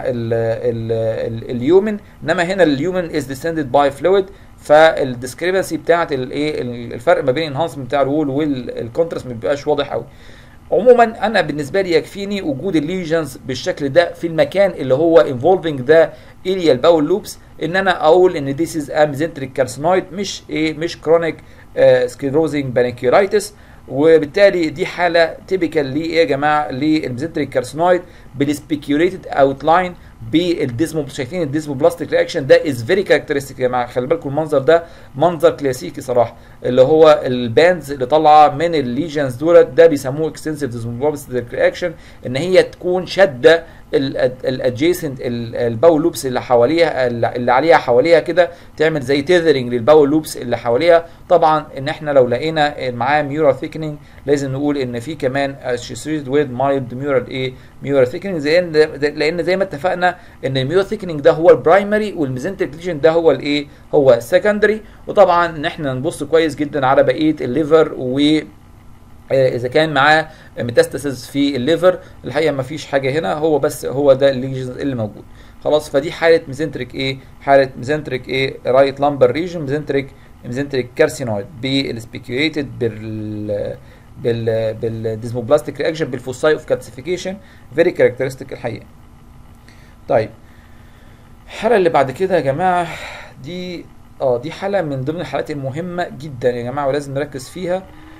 اليومن انما هنا اليومن از ديسندد باي فلويد فالديسكريبنسي بتاعت الايه الفرق ما بين الانهانسمنت بتاع الوول والكونتراست ما بيبقاش واضح قوي عموما انا بالنسبه لي يكفيني وجود الليجنز بالشكل ده في المكان اللي هو انفولفنج ذا اريال باول لوبس ان انا اقول ان ذيس از اميزنتريك كارسينويد مش ايه مش كرونيك سكليروزنج بانيكيولايتس وبالتالي دي حاله تيبيكال ليه يا جماعه للميزنتريك كارسينويد بالسبيكيوليتد اوتلاين بالديزمو شايفين الديزمو بلاستيك رياكشن ده از فيري كاركترستيك يا جماعه خلي بالكم المنظر ده منظر كلاسيكي صراحه اللي هو الباندز اللي طالعه من الليجنز دولت ده بيسموه اكستنسيف ديزمو بلاستيك رياكشن ان هي تكون شاده الادجيسنت الباول لوبس اللي حواليها اللي عليها حواليها كده تعمل زي تيذرنج للباول لوبس اللي حواليها طبعا ان احنا لو لقينا معاه ميورال ثيكنينج لازم نقول ان في كمان اسوسييتد ويز مايلد ميورال ايه ميورال ثيكنينج زي لان زي ما اتفقنا ان الميورال ثيكنينج ده هو البرايمري والميزنتريك ليجن ده هو الايه هو السكندري وطبعا ان احنا نبص كويس جدا على بقيه الليفر و اذا كان معاه ميتاستاسيس في الليفر الحقيقه ما فيش حاجه هنا هو بس هو ده الليجنز اللي موجود خلاص فدي حاله ميزنتريك ايه حاله ميزنتريك ايه رايت لامبر ريجن ميزنتريك ميزنتريك كارسينويد بالسبيكيوليتد بال بال بالديزموبلاستيك رياكشن بالفوساي اوف كالسيفيكيشن فيري كاركترستيك الحقيقه طيب الحاله اللي بعد كده يا جماعه دي اه دي حاله من ضمن الحالات المهمه جدا يا جماعه ولازم نركز فيها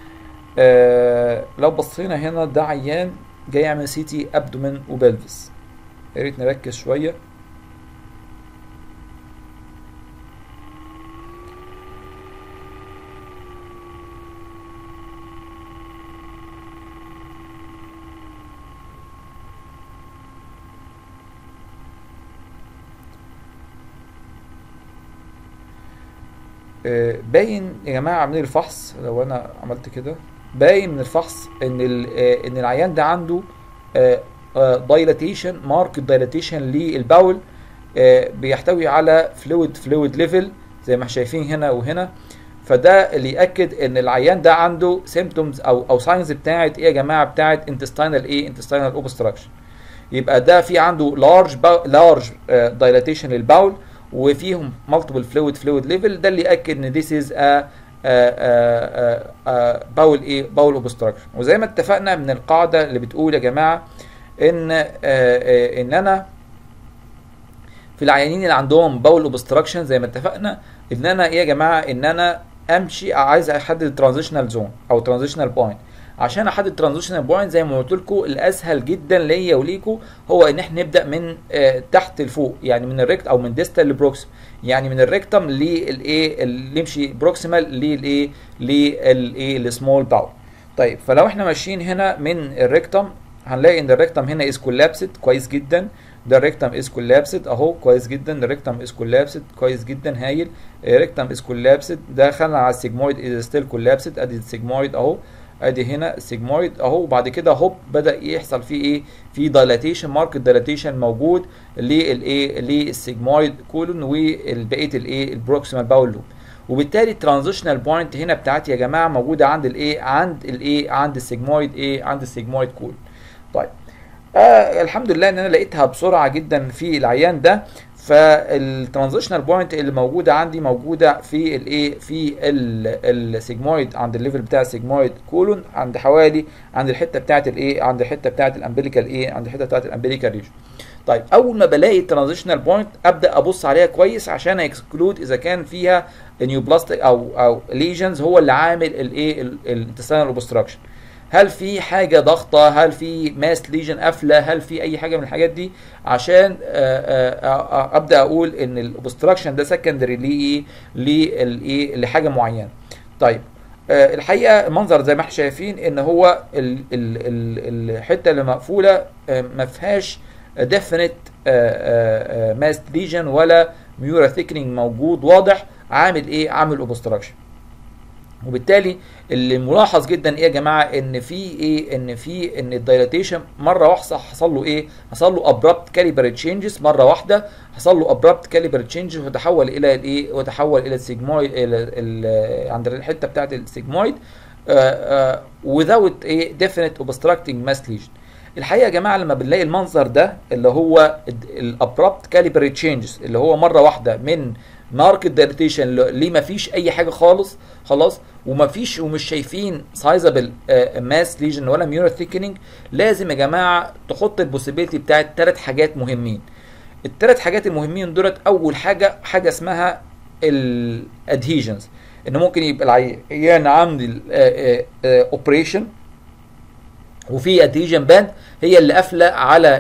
آه لو بصينا هنا ده عيان جاي يعمل سي تي ابدومين وبلفس يا ريت نركز شويه آه باين يا جماعه من الفحص لو انا عملت كده باين من الفحص ان ان العيان ده عنده دايلاتيشن مارك دايلاتيشن للباول بيحتوي على فلويد فلويد ليفل زي ما احنا شايفين هنا وهنا فده اللي ياكد ان العيان ده عنده سيمتومز او او ساينز بتاعت ايه يا جماعه بتاعت انتستينال ايه انتستينال اوبستراكشن يبقى ده في عنده لارج لارج دايلاتيشن للباول وفيهم مالتيبل فلويد فلويد ليفل ده اللي ياكد ان ذيس از باول ايه باول اوبستراكشن وزي ما اتفقنا من القاعده اللي بتقول يا جماعه ان آه آه ان انا في العيانين اللي عندهم باول اوبستراكشن زي ما اتفقنا ان انا ايه يا جماعه ان انا امشي عايز احدد ترانزيشنال زون او ترانزيشنال بوينت عشان احدد ترانزيشنال بوينت زي ما قلت لكم الاسهل جدا ليا وليكم هو ان احنا نبدا من آه تحت لفوق يعني من الريكت او من ديستال لبروكسيم يعني من الريكتم للايه اللي نمشي بروكسيمال للايه للايه السمول باول طيب فلو احنا ماشيين هنا من الريكتم هنلاقي ان الريكتم هنا از كولابسد كويس جدا ده الريكتم از كولابسد اهو كويس جدا الريكتم از كولابسد كويس جدا هايل الريكتم از كولابسد دخلنا على السيجمويد از ستيل كولابسد ادي السيجمويد اهو ادي هنا السيجمويد اهو وبعد كده هوب بدا يحصل فيه ايه في دايلاتيشن ماركت دايلاتيشن موجود للايه للسيجمويد كولون وبقيه الايه البروكسيمال باول لوب وبالتالي الترانزيشنال بوينت هنا بتاعتي يا جماعه موجوده عند الايه عند الايه عند السيجمويد ايه عند السيجمويد كولون طيب آه الحمد لله ان انا لقيتها بسرعه جدا في العيان ده فالترانزيشنال بوينت اللي موجوده عندي موجوده في الايه في السيجمويد عند الليفل بتاع السيجمويد كولون عند حوالي عند الحته بتاعه الايه عند الحته بتاعه الامبليكال ايه عند الحته بتاعه الامبليكال ريجن طيب اول ما بلاقي الترانزيشنال بوينت ابدا ابص عليها كويس عشان اكسكلود اذا كان فيها نيوبلاستيك او او ليجنز هو اللي عامل الايه الانتستينال اوبستراكشن هل في حاجة ضغطة هل في ماس ليجن قافلة هل في أي حاجة من الحاجات دي عشان أبدأ أقول إن الأوبستراكشن ده سكندري لإيه لإيه لحاجة معينة طيب الحقيقة المنظر زي ما احنا شايفين إن هو ال ال ال الحتة اللي مقفولة ما فيهاش ديفينيت ماس ليجن ولا ميورا ثيكنينج موجود واضح عامل إيه عامل أوبستراكشن وبالتالي اللي ملاحظ جدا ايه يا جماعه ان في ايه ان في ان الدايلاتيشن مره واحده حصل له ايه حصل له ابرابت كاليبر تشينجز مره واحده حصل له ابرابت كاليبر تشينجز وتحول الى الايه وتحول الى السيجمويد الى عند الحته بتاعه السيجمويد without ايه definite obstructing mass lesion الحقيقه يا جماعه لما بنلاقي المنظر ده اللي هو الابرابت كاليبر تشينجز اللي هو مره واحده من ماركت دايليتيشن ليه ما فيش اي حاجه خالص خلاص وما فيش ومش شايفين سايزابل ماس ليجن ولا ميورا ثيكنينج لازم يا جماعه تحط البوسيبيليتي بتاعت ثلاث حاجات مهمين الثلاث حاجات المهمين دولت اول حاجه حاجه اسمها الادهيجنز ان ممكن يبقى العيان عامل اوبريشن وفي ادهيجن باند هي اللي قافله على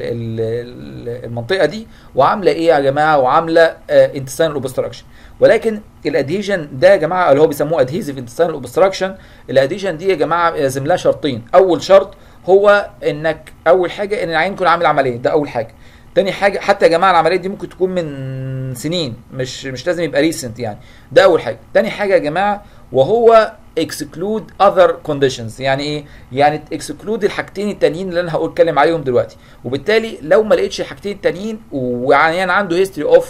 المنطقه دي وعامله ايه يا جماعه وعامله انتستينال اوبستراكشن ولكن الادهيجن ده يا جماعه اللي هو بيسموه ادهيزيف انتستينال اوبستراكشن الادهيجن دي يا جماعه لازم لها شرطين اول شرط هو انك اول حاجه ان العين يكون عامل عمليه ده اول حاجه تاني حاجه حتى يا جماعه العمليه دي ممكن تكون من سنين مش مش لازم يبقى ريسنت يعني ده اول حاجه تاني حاجه يا جماعه وهو exclude other conditions يعني ايه يعني exclude الحاجتين التانيين اللي انا هقول اتكلم عليهم دلوقتي وبالتالي لو ما لقيتش الحاجتين التانيين وعيان عنده history of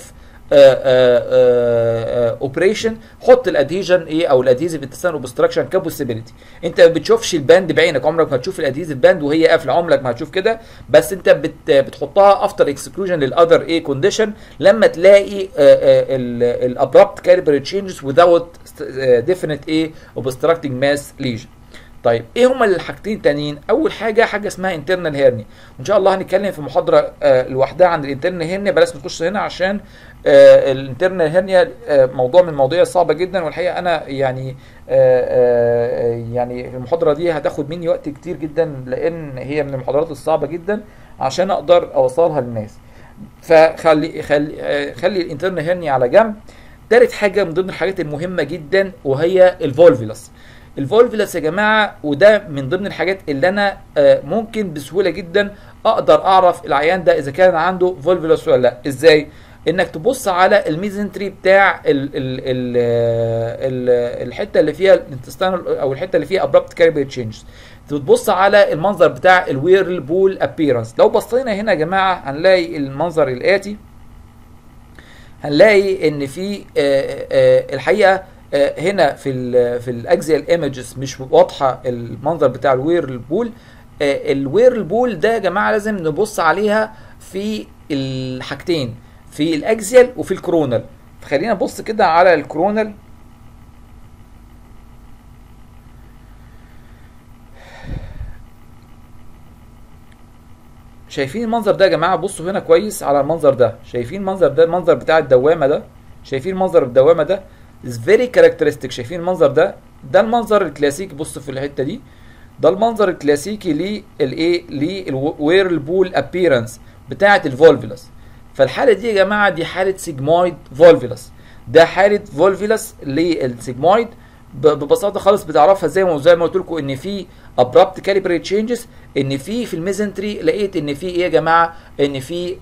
اوبريشن حط الادهيجن ايه او الادهيزيف انتستان اوبستراكشن كبوسيبيليتي انت ما بتشوفش الباند بعينك عمرك ما تشوف الادهيزيف باند وهي قافله عمرك ما هتشوف كده بس انت بت بتحطها افتر اكسكلوجن للاذر ايه كونديشن لما تلاقي الابرابت كاليبر تشينجز without definite ايه obstructing mass lesion طيب ايه هما الحاجتين التانيين اول حاجه حاجه اسمها انترنال هيرني وان شاء الله هنتكلم في محاضره آه لوحدها عن الانترنال هيرني بلاش نخش هنا عشان آه الانترنال هيرنيا آه موضوع من المواضيع الصعبه جدا والحقيقه انا يعني يعني المحاضره دي هتاخد مني وقت كتير جدا لان هي من المحاضرات الصعبه جدا عشان اقدر اوصلها للناس فخلي خلي خلي الانترنال هيرنيا على جنب تالت حاجه من ضمن الحاجات المهمه جدا وهي الفولفيلس الفولفيلس يا جماعه وده من ضمن الحاجات اللي انا ممكن بسهوله جدا اقدر اعرف العيان ده اذا كان عنده فولفيلس ولا لا ازاي انك تبص على الميزنتري بتاع ال ال ال ال الحته اللي فيها الانتستانال او الحته اللي فيها ابرابت كاريبر تشينجز تبص على المنظر بتاع الويرل بول ابييرنس لو بصينا هنا يا جماعه هنلاقي المنظر الاتي هنلاقي ان في الحقيقه آه، هنا في ال في الاكزيال ايمجز مش واضحه المنظر بتاع الوير بول الوير بول ده يا جماعه لازم نبص عليها في الحاجتين في الاكزيال وفي الكرونال فخلينا نبص كده على الكرونال شايفين المنظر ده يا جماعه بصوا هنا كويس على المنظر ده شايفين المنظر ده المنظر بتاع الدوامه ده شايفين منظر الدوامه ده is very characteristic شايفين المنظر ده ده المنظر الكلاسيكي بصوا في الحته دي ده المنظر الكلاسيكي للايه للويرلبول ابييرنس بتاعه الفولفيلس فالحاله دي يا جماعه دي حاله سيجمويد فولفيلس ده حاله فولفيلس للسيجمويد ب- ببساطه خالص بتعرفها زي ما زي ما قلت لكم ان في ابرابت كاليبريت تشينجز ان في في الميزنتري لقيت ان في ايه يا جماعه ان في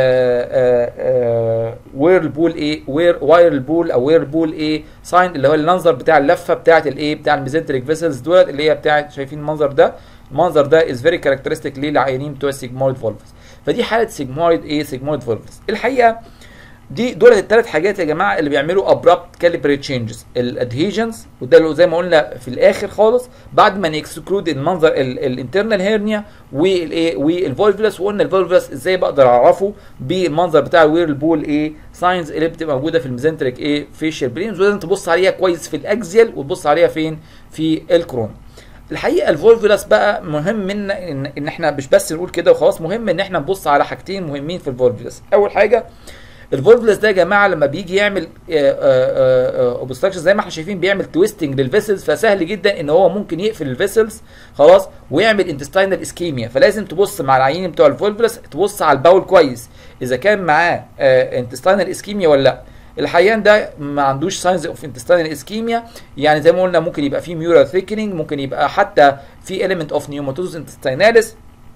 ويرلبول ايه وير وايرلبول او ويرلبول ايه ساين اللي هو المنظر بتاع اللفه بتاعه الايه بتاع الميزنتريك فيسلز دولت اللي هي بتاعه شايفين المنظر ده المنظر ده از فيري كاركترستيك للعيانين بتوع السيجمويد فولفز فدي حاله سيجمويد ايه سيجمويد فولفز الحقيقه دي دول الثلاث حاجات يا جماعه اللي بيعملوا ابرابت كاليبريت تشينجز الادهيجنز وده اللي زي ما قلنا في الاخر خالص بعد ما نكسكلود المنظر الانترنال هيرنيا والايه والفولفلس وقلنا الفولفلس ازاي بقدر اعرفه بالمنظر بتاع الوير بول ايه ساينز اللي بتبقى موجوده في الميزنتريك ايه فيشال برينز ولازم تبص عليها كويس في الاكزيال وتبص عليها فين في الكرون الحقيقه الفولفولاس بقى مهم منا ان, إن احنا مش بس نقول كده وخلاص مهم ان احنا نبص على حاجتين مهمين في الفولفولاس اول حاجه الفولفلس ده يا جماعه لما بيجي يعمل اوبستراكشن زي ما احنا شايفين بيعمل تويستنج للفيسلز فسهل جدا ان هو ممكن يقفل الفيسلز خلاص ويعمل انتستينال اسكيميا فلازم تبص مع العيين بتوع الفولفلس تبص على الباول كويس اذا كان معاه انتستينال اسكيميا ولا لا الحقيقه ده ما عندوش ساينز اوف انتستينال اسكيميا يعني زي ما قلنا ممكن يبقى فيه ميورال ثيكنينج ممكن يبقى حتى في element اوف نيوماتوزس انتستيناليس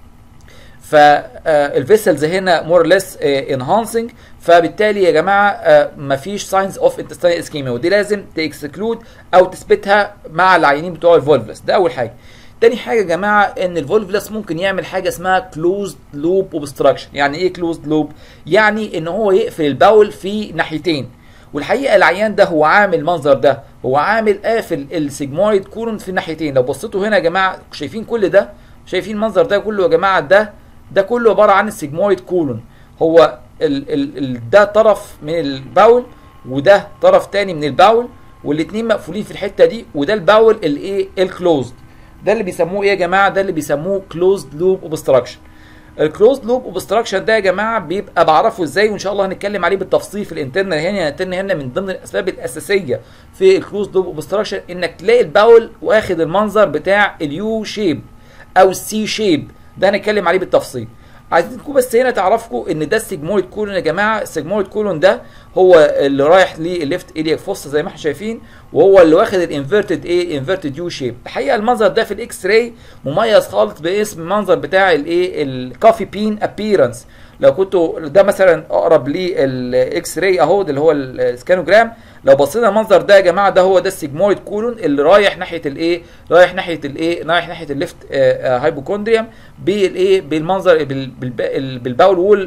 فالفيسلز هنا مور ليس انهانسنج فبالتالي يا جماعه مفيش ساينز اوف انتستينال اسكيميا ودي لازم تكسكلود او تثبتها مع العيانين بتوع الفولفلس ده اول حاجه تاني حاجه يا جماعه ان الفولفلس ممكن يعمل حاجه اسمها كلوزد لوب اوبستراكشن يعني ايه كلوزد لوب يعني ان هو يقفل البول في ناحيتين والحقيقه العيان ده هو عامل المنظر ده هو عامل قافل السيجمويد كولون في الناحيتين لو بصيتوا هنا يا جماعه شايفين كل ده شايفين المنظر ده كله يا جماعه ده ده كله عباره عن السيجمويد كولون هو ال ال ال ده طرف من الباول وده طرف تاني من الباول والاثنين مقفولين في الحته دي وده الباول الايه الكلوزد ده اللي بيسموه ايه يا جماعه ده اللي بيسموه كلوزد لوب اوبستراكشن الكلوزد لوب اوبستراكشن ده يا جماعه بيبقى بعرفه ازاي وان شاء الله هنتكلم عليه بالتفصيل في الانترنال هنا الانترنال هنا من ضمن الاسباب الاساسيه في الكلوزد لوب اوبستراكشن انك تلاقي الباول واخد المنظر بتاع اليو شيب او السي شيب ده هنتكلم عليه بالتفصيل عايزينكم بس هنا تعرفوا ان ده السيجمويد كولون يا جماعه السيجمويد كولون ده هو اللي رايح لليفت ايلياك فوسا زي ما احنا شايفين وهو اللي واخد الانفيرتد ايه انفيرتد يو شيب الحقيقه المنظر ده في الاكس راي مميز خالص باسم المنظر بتاع الايه الكافي بين ابييرنس لو كنتوا ده مثلا اقرب للاكس راي اهو ده اللي هو السكانوجرام لو بصينا المنظر ده يا جماعه ده هو ده السيجمويد كولون اللي رايح ناحيه الايه رايح ناحيه الايه رايح ناحيه الليفت هايبوكوندريوم بالايه بالمنظر بالباول وول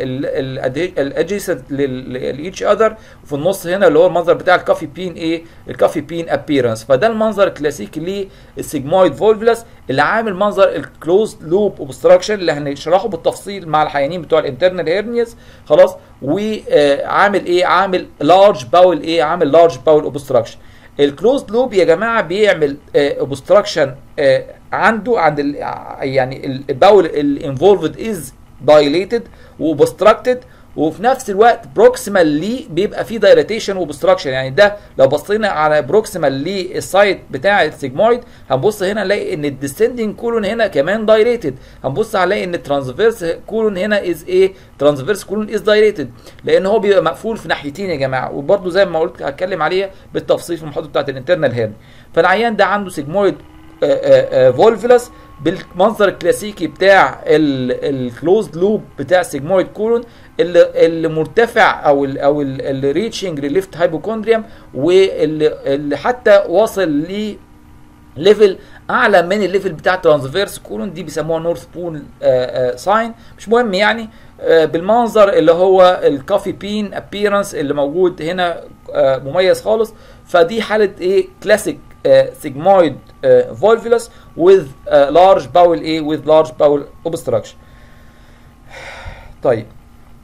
الادجيسنت لايتش اذر وفي النص هنا اللي هو المنظر بتاع الكافي بين ايه الكافي بين ابييرنس فده المنظر الكلاسيكي للسيجمويد فولفلس اللي عامل منظر الكلوز لوب اوبستراكشن اللي هنشرحه بالتفصيل مع الحيانين بتوع الانترنال هيرنيز خلاص وعامل ايه عامل لارج باول ايه عامل لارج باول اوبستراكشن الكلوزد لوب يا جماعه بيعمل اوبستراكشن عنده عند ال يعني الباول الانفولفد از دايليتد واوبستراكتد وفي نفس الوقت بروكسيمال ليه بيبقى فيه دايليتيشن وبستراكشن يعني ده لو بصينا على بروكسيمال للسايت بتاع السيجمويد هنبص هنا نلاقي ان الديسندنج كولون هنا كمان دايليتد هنبص هنلاقي ان الترانسفيرس كولون هنا از ايه ترانسفيرس كولون از دايليتد لان هو بيبقى مقفول في ناحيتين يا جماعه وبرده زي ما قلت هتكلم عليها بالتفصيل في المحاضره بتاعت الانترنال هيرن فالعيان ده عنده سيجمويد فولفلس بالمنظر الكلاسيكي بتاع الكلوزد لوب بتاع سيجمويد كولون اللي, اللي مرتفع او ال او اللي ريتشنج لليفت هايبوكوندريوم واللي اللي حتى واصل ل ليفل اعلى من الليفل بتاع ترانسفيرس كولون دي بيسموها نورث بول ساين مش مهم يعني آه بالمنظر اللي هو الكافي بين ابييرنس اللي موجود هنا آه مميز خالص فدي حاله ايه كلاسيك سيجمويد فولفولس with لارج باول ايه with لارج باول obstruction طيب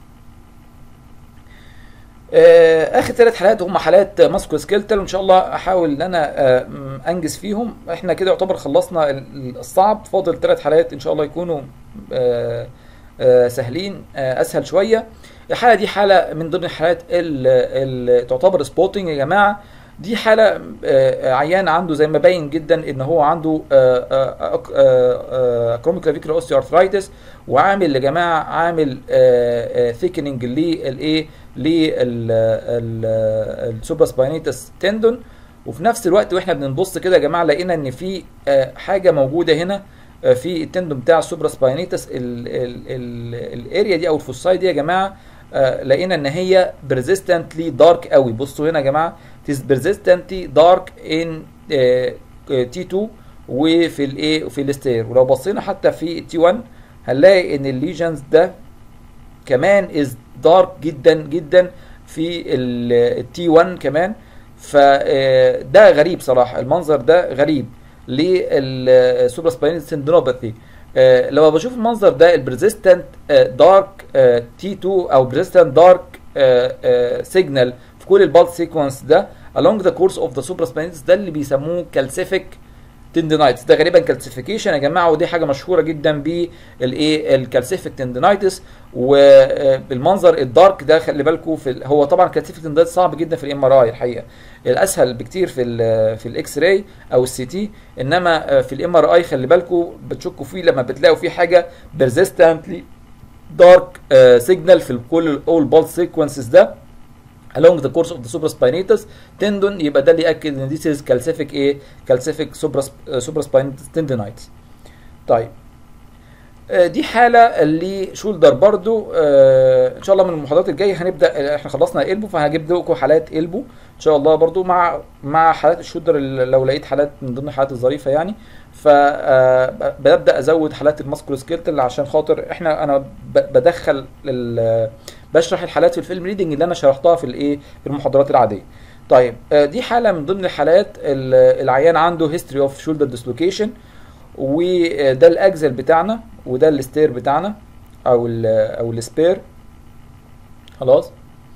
آه، اخر ثلاث حالات هم حالات ماسكو سكيلتال وان شاء الله احاول ان انا آه، م- انجز فيهم احنا كده يعتبر خلصنا ال- الصعب فاضل ثلاث حالات ان شاء الله يكونوا آه، آه، سهلين آه، اسهل شويه الحاله دي حاله من ضمن الحالات اللي تعتبر سبوتنج يا جماعه دي حاله آه، عيان عنده زي ما باين جدا ان هو عنده كروميك كلافيكولار اوستيو ارثرايتس وعامل يا جماعه عامل ثيكننج للايه للسوبرا سباينيتس تندون وفي نفس الوقت واحنا بنبص كده يا جماعه لقينا ان في آه، حاجه موجوده هنا آه، في التندون بتاع السوبرا سباينيتس الاريا دي او الفوساي دي يا جماعه آه، لقينا ان هي persistently دارك قوي بصوا هنا يا جماعه it is persistently dark in تي 2 وفي الايه وفي الستير ولو بصينا حتى في تي 1 هنلاقي ان الليجنز ده كمان از دارك جدا جدا في التي 1 كمان فده غريب صراحه المنظر ده غريب للسوبر سباينال سندروباثي لما بشوف المنظر ده البريزيستنت دارك تي 2 او بريزيستنت دارك سيجنال في كل البالت سيكونس ده along the course of the supraspinatus ده اللي بيسموه كالسيفيك تندينايتس ده غالبا كالسيفيكيشن يا جماعه ودي حاجه مشهوره جدا بالايه الكالسيفيك تندينايتس وبالمنظر الدارك ده خلي بالكم في ال- هو طبعا الكالسيفيك تندينايتس صعب جدا في الام ار اي الحقيقه الاسهل بكتير في ال في الاكس راي او السي تي انما في الام ار اي خلي بالكم بتشكوا فيه لما بتلاقوا فيه حاجه بيرزيستنتلي دارك سيجنال في كل اول بالس سيكونسز ده along the course of the supraspinatus tendon يبقى ده اللي ياكد ان this is calcific ايه calcific supraspinatus tendonitis طيب آه، دي حاله اللي شولدر برضو آه، ان شاء الله من المحاضرات الجايه هنبدا احنا خلصنا الالبو فهجيب لكم حالات البو ان شاء الله برضو مع مع حالات الشولدر اللي لو لقيت حالات من ضمن الحالات الظريفه يعني فببدا ازود حالات الماسكولوسكيلتال عشان خاطر احنا انا ب- بدخل ال- بشرح الحالات في الفيلم ريدنج اللي انا شرحتها في الايه في المحاضرات العاديه طيب آه، دي حاله من ضمن الحالات ال- العيان عنده هيستوري اوف شولدر ديسلوكيشن وده الاجزل بتاعنا وده الستير بتاعنا او ال او السبير خلاص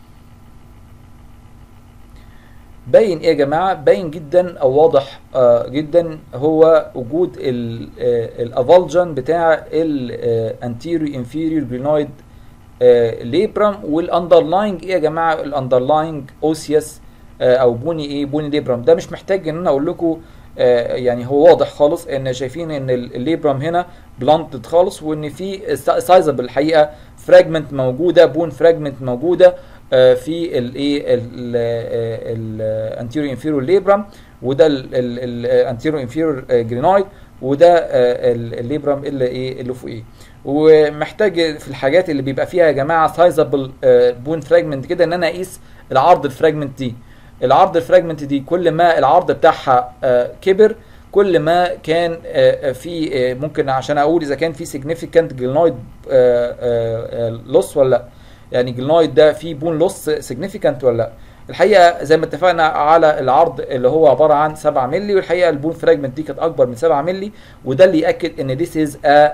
باين ايه يا جماعه باين جدا او واضح آه جدا هو وجود الافالجن بتاع الانتيريو انفيريور جرينويد ليبرام والاندرلاينج ايه يا جماعه الاندرلاينج اوسيوس او بوني ايه بوني ليبرام ده مش محتاج ان انا اقول لكم آه، يعني هو واضح خالص ان شايفين ان ال- الليبرام هنا بلانتد خالص وان في سايزبل الحقيقه فراجمنت موجوده بون فراجمنت موجوده آه، في الايه الانتيريو انفيرور ليبرام وده الانتيريو انفيرور جرينويد وده آه، ال- الليبرام اللي ايه اللي فوقيه ومحتاج في الحاجات اللي بيبقى فيها يا جماعه سايزبل بون فراجمنت كده ان انا اقيس العرض الفراجمنت دي العرض الفراجمنت دي كل ما العرض بتاعها آه، كبر كل ما كان آه، آه، في آه، ممكن عشان اقول اذا كان في significant جلنويد لوس ولا لا يعني جلنويد ده فيه بون لوس significant ولا لا الحقيقه زي ما اتفقنا على العرض اللي هو عباره عن 7 مللي والحقيقه البون فراجمنت دي كانت اكبر من 7 مللي وده اللي ياكد ان this is a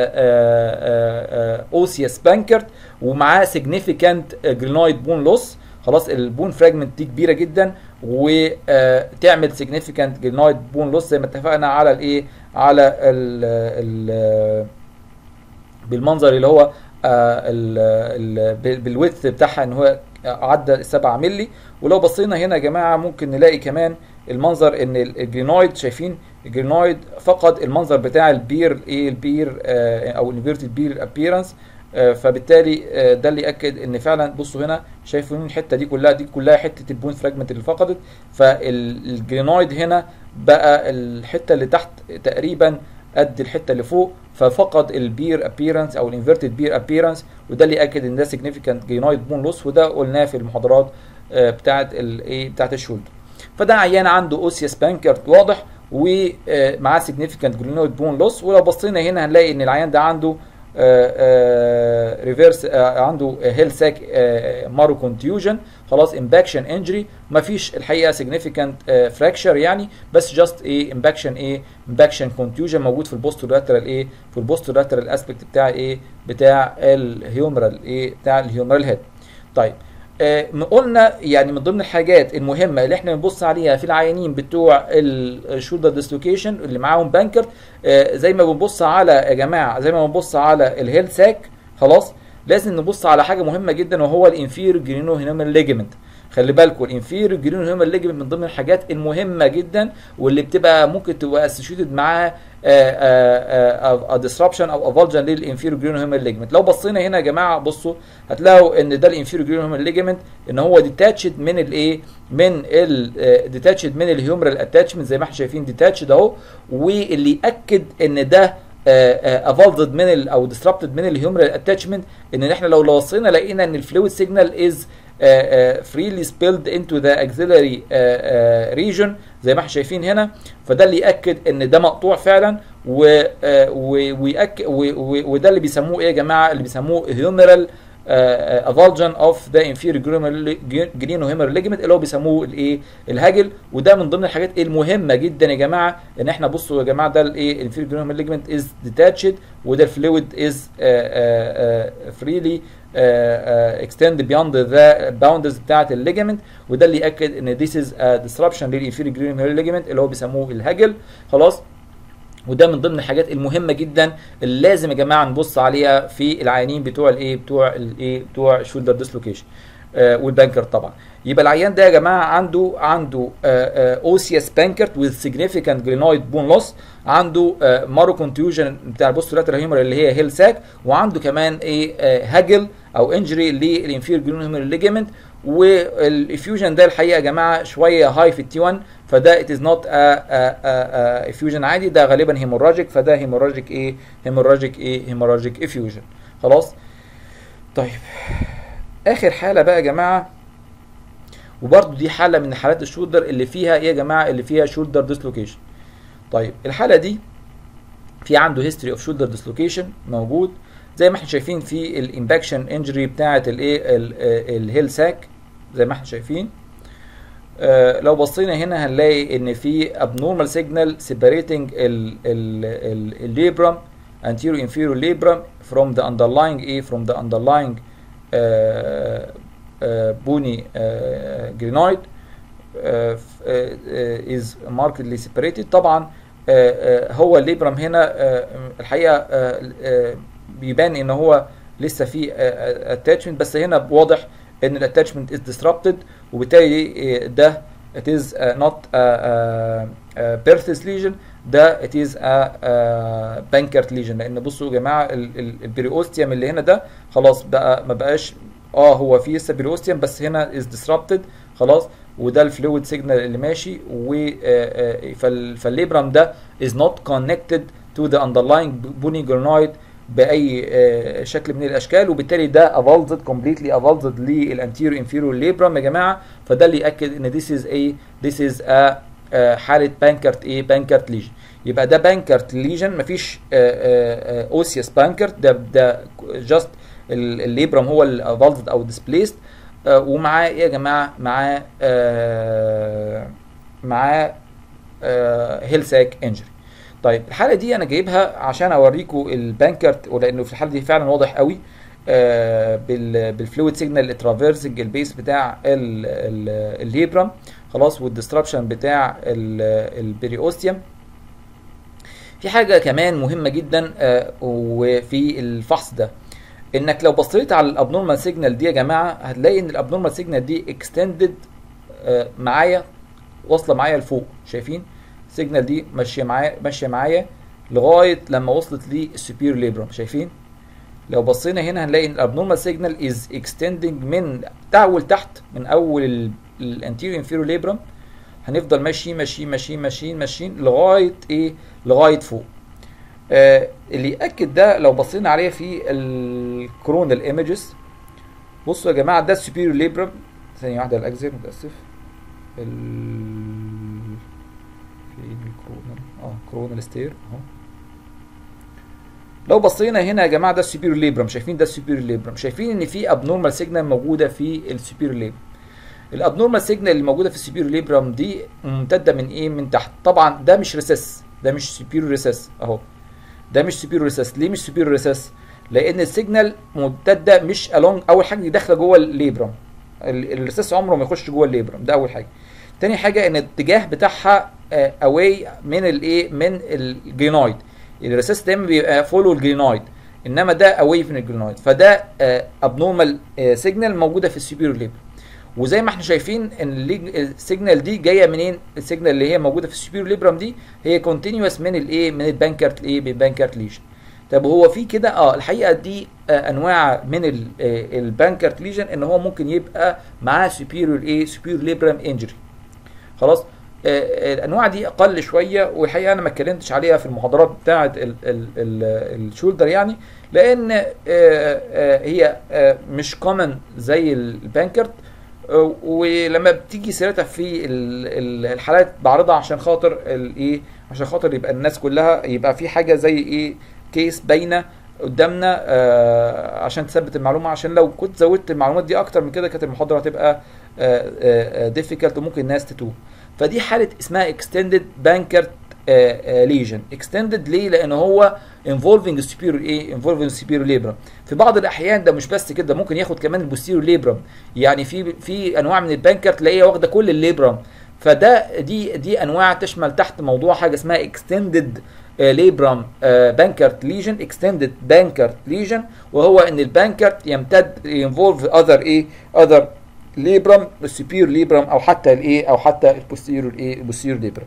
اوسيوس بانكرت ومعاه significant جلنويد بون لوس خلاص البون فراجمنت دي كبيره جدا وتعمل significant جلنويد بون لوس زي ما اتفقنا على الايه على ال ال بالمنظر اللي هو آه، ال- ال- بال- بالويدث بتاعها ان هو عدى ال 7 مللي ولو بصينا هنا يا جماعه ممكن نلاقي كمان المنظر ان ال- الجرينويد شايفين الجرينويد فقد المنظر بتاع البير ايه البير آه، او الانفيرتد بير ابييرنس فبالتالي آه، ده اللي ياكد ان فعلا بصوا هنا شايفين الحته دي كلها دي كلها حته البون فراجمنت اللي فقدت فالجرينويد هنا بقى الحته اللي تحت تقريبا قد الحته اللي فوق ففقد البير ابييرنس او الانفيرتد بير ابييرنس وده اللي ياكد ان ده سيجنيفيكانت جينويد بون لوس وده قلناه في المحاضرات آه، بتاعه الايه بتاعه الشولدر فده عيان عنده اوسيوس بانكرت واضح ومعاه سيجنيفيكانت جلينويد بون لوس ولو بصينا هنا هنلاقي ان العيان ده عنده ريفيرس عنده هيل ساك مارو كونتيوجن خلاص امباكشن انجري مفيش الحقيقه سيجنيفيكانت فراكشر يعني بس جاست ايه امباكشن ايه امباكشن كونتيوجن موجود في البوستولاترال ايه في البوستولاترال اسبكت بتاع ايه بتاع الهيومرال ايه بتاع الهيومرال هيد طيب آه قلنا يعني من ضمن الحاجات المهمه اللي احنا بنبص عليها في العيانين بتوع الشولدر ديسلوكيشن اللي معاهم بانكر آه زي ما بنبص على يا جماعه زي ما بنبص على الهيل ساك خلاص لازم نبص على حاجه مهمه جدا وهو الانفير جرينو هينومال ليجمنت خلي بالكم الانفير جرينو هيومال ليجمنت من ضمن الحاجات المهمه جدا واللي بتبقى ممكن تبقى اسوشيتد معاها ديسربشن او افالجن للانفيرو جرينو هيومال ليجمنت لو بصينا هنا يا جماعه بصوا هتلاقوا ان ده الانفيرو جرينو هيومال ليجمنت ان هو ديتاتشد من الايه من ال ديتاتشد من الهيومرال اتاتشمنت زي ما احنا شايفين ديتاتشد اهو واللي ياكد ان ده افالدد من ال او ديسربتد من الهيومرال اتاتشمنت ان احنا لو بصينا لقينا ان الفلويد سيجنال از فريلي سبيلد انتو ذا اكسيلري ريجن زي ما احنا شايفين هنا فده اللي ياكد ان ده مقطوع فعلا و ويأكد وده اللي بيسموه ايه يا جماعه اللي بيسموه هيومرال افالجن اوف ذا انفيريور جرينو هيمر ليجمنت اللي هو بيسموه الايه الهاجل وده من ضمن الحاجات المهمه جدا يا جماعه ان احنا بصوا يا جماعه ده الايه الانفيريور جرينو هيمر ليجمنت از ديتاتشد وده الفلويد از فريلي اكستند بيوند ذا باوندز بتاعه الليجمنت وده اللي ياكد ان ذيس از ديسربشن للانفيريور جرينو هيمر ليجمنت اللي هو بيسموه الهاجل خلاص وده من ضمن الحاجات المهمه جدا اللي لازم يا جماعه نبص عليها في العيانين بتوع الايه بتوع الايه بتوع شولدر ديسلوكيشن آه والبانكر طبعا يبقى العيان ده يا جماعه عنده عنده اوسياس بانكرت with significant glenoid bone loss عنده مارو كونتيوجن بتاع البوستولاتر هيومر اللي هي هيل ساك وعنده كمان ايه هاجل او انجري للانفير جرينو ليجمنت والافيوجن ده الحقيقه يا جماعه شويه هاي في التي 1 فده ات از نوت افيوجن عادي ده غالبا هيموراجيك فده هيموراجيك ايه هيموراجيك ايه هيموراجيك افيوجن خلاص طيب اخر حاله بقى يا جماعه وبرده دي حاله من حالات الشولدر اللي فيها ايه يا جماعه اللي فيها شولدر ديسلوكيشن طيب الحاله دي في عنده هيستوري اوف شولدر ديسلوكيشن موجود زي ما احنا شايفين في الامباكشن انجري بتاعه الايه الهيل ساك زي ما احنا شايفين آه لو بصينا هنا هنلاقي ان في abnormal signal separating الليبرم anterior inferior labrum from the underlying ايه from the underlying uh, uh, bony uh, glenoid uh, uh, is markedly separated طبعا uh, uh, هو الليبرم هنا uh, الحقيقه uh, uh, بيبان ان هو لسه في اتاتشمنت بس هنا واضح ان الاتاتشمنت از ديسربتد وبالتالي ده it is uh, not a, a, a Perthes lesion ده it is a, a Bankert lesion لان بصوا يا جماعه البريوستيوم اللي هنا ده خلاص بقى ما بقاش اه هو في لسه بريوستيوم بس هنا is disrupted خلاص وده الفلويد سيجنال اللي ماشي و فالليبرام ده is not connected to the underlying bony glenoid باي شكل من الاشكال وبالتالي ده افالزد كومبليتلي افالزد للانتيريور انفيريور ليبرام يا جماعه فده اللي ياكد ان ذيس از ايه ذيس از ا حاله بانكرت ايه بانكرت ليجن يبقى ده بانكرت ليجن مفيش اوسيوس بانكرت ده ده جاست الليبرام هو الافالزد او ديسبليست ومعاه ايه يا جماعه معاه معاه هيل ساك انجري طيب الحاله دي انا جايبها عشان اوريكم البانكرت ولانه في الحاله دي فعلا واضح قوي آه بالفلويد سيجنال اللي ترافيرسنج البيس بتاع الليبرم خلاص والديستربشن بتاع البريوستيوم في حاجه كمان مهمه جدا آه وفي الفحص ده انك لو بصيت على الابنورمال سيجنال دي يا جماعه هتلاقي ان الابنورمال سيجنال دي اكستندد آه معايا واصله معايا لفوق شايفين السيجنال دي ماشيه معايا ماشيه معايا لغايه لما وصلت للسوبير ليبرم شايفين لو بصينا هنا هنلاقي ان الابنورمال سيجنال از اكستندنج من تعول تحت من اول الانتيريور انفيريور ليبرم هنفضل ماشيين ماشيين ماشيين ماشيين ماشيين لغايه ايه لغايه فوق آه اللي ياكد ده لو بصينا عليه في الكورونال ايمجز بصوا يا جماعه ده السوبيريور ليبرم ثانيه واحده الاجزاء متاسف ال فين الكرونال اه كرونال ستير اهو لو بصينا هنا يا جماعه ده السوبيريور ليبرم شايفين ده السوبيريور ليبرم شايفين ان في ابنورمال سيجنال موجوده في السوبيريور ليبرم الابنورمال سيجنال اللي موجوده في السوبيريور ليبرم دي ممتده من ايه من تحت طبعا ده مش ريسس ده مش سوبيريور ريسس اهو ده مش سوبيريور ريسس ليه مش سوبيريور ريسس لان السيجنال ممتده مش along اول حاجه دي داخله جوه الليبرم الريسس عمره ما يخش جوه الليبرم ده اول حاجه تاني حاجه ان الاتجاه بتاعها اواي من الايه من الجينويد الريسس دايما بيبقى فولو الجينويد انما ده اواي من الجينويد فده ابنورمال سيجنال موجوده في السوبيريور ليبرم وزي ما احنا شايفين ان السيجنال دي جايه منين السيجنال اللي هي موجوده في السوبيريور ليبرم دي هي كونتينوس من الايه من البانكرت الايه من البانكرت ليجن طب هو في كده اه الحقيقه دي آه انواع من البانكرت ليجن ان هو ممكن يبقى معاه سوبيريور ايه سوبيريور ليبرم انجري خلاص آه الانواع دي اقل شويه والحقيقه انا ما اتكلمتش عليها في المحاضرات بتاعه الشولدر يعني لان آه هي مش كومن زي البانكرت ولما بتيجي سيرتها في الحالات بعرضها عشان خاطر الايه عشان خاطر يبقى الناس كلها يبقى في حاجه زي ايه كيس باينه قدامنا آه عشان تثبت المعلومه عشان لو كنت زودت المعلومات دي اكتر من كده كانت المحاضره هتبقى ديفيكالت وممكن الناس تتوه فدي حاله اسمها اكستندد بانكرت ليجن اكستندد ليه لان هو انفولفنج السوبيريور ايه انفولفنج السوبيريور ليبرم في بعض الاحيان ده مش بس كده ممكن ياخد كمان البوستيريور ليبرم يعني في في انواع من البانكر تلاقيها واخده كل الليبرم فده دي دي انواع تشمل تحت موضوع حاجه اسمها اكستندد ليبرم بانكرت ليجن اكستندد بانكرت ليجن وهو ان البانكرت يمتد ينفولف اذر ايه اذر ليبرم السوبيريور ليبرم او حتى الايه او حتى البوستيريور ايه البوستيريور ليبرم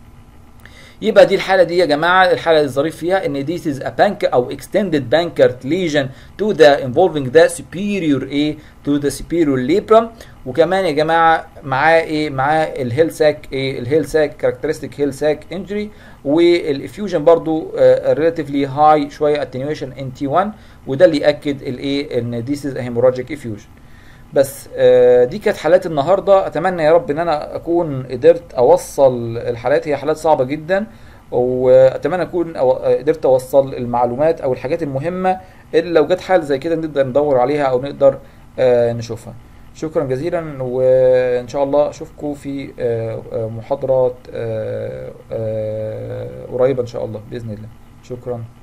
يبقى دي الحاله دي يا جماعه الحاله الظريف فيها ان this is a bank او extended bankert lesion to the involving the superior ايه to the superior labrum وكمان يا جماعه معاه ايه معاه الهيل ساك ايه الهيل ساك كاركترستيك هيل ساك انجري والافيوجن برضو ريلاتيفلي هاي شويه attenuation ان تي 1 وده اللي ياكد الايه ان this is a hemorrhagic effusion بس آه دي كانت حالات النهارده اتمنى يا رب ان انا اكون قدرت اوصل الحالات هي حالات صعبه جدا واتمنى اكون أو قدرت اوصل المعلومات او الحاجات المهمه اللي لو جت حال زي كده نقدر ندور عليها او نقدر آه نشوفها شكرا جزيلا وان شاء الله اشوفكم في آه محاضرات قريبه ان شاء الله باذن الله شكرا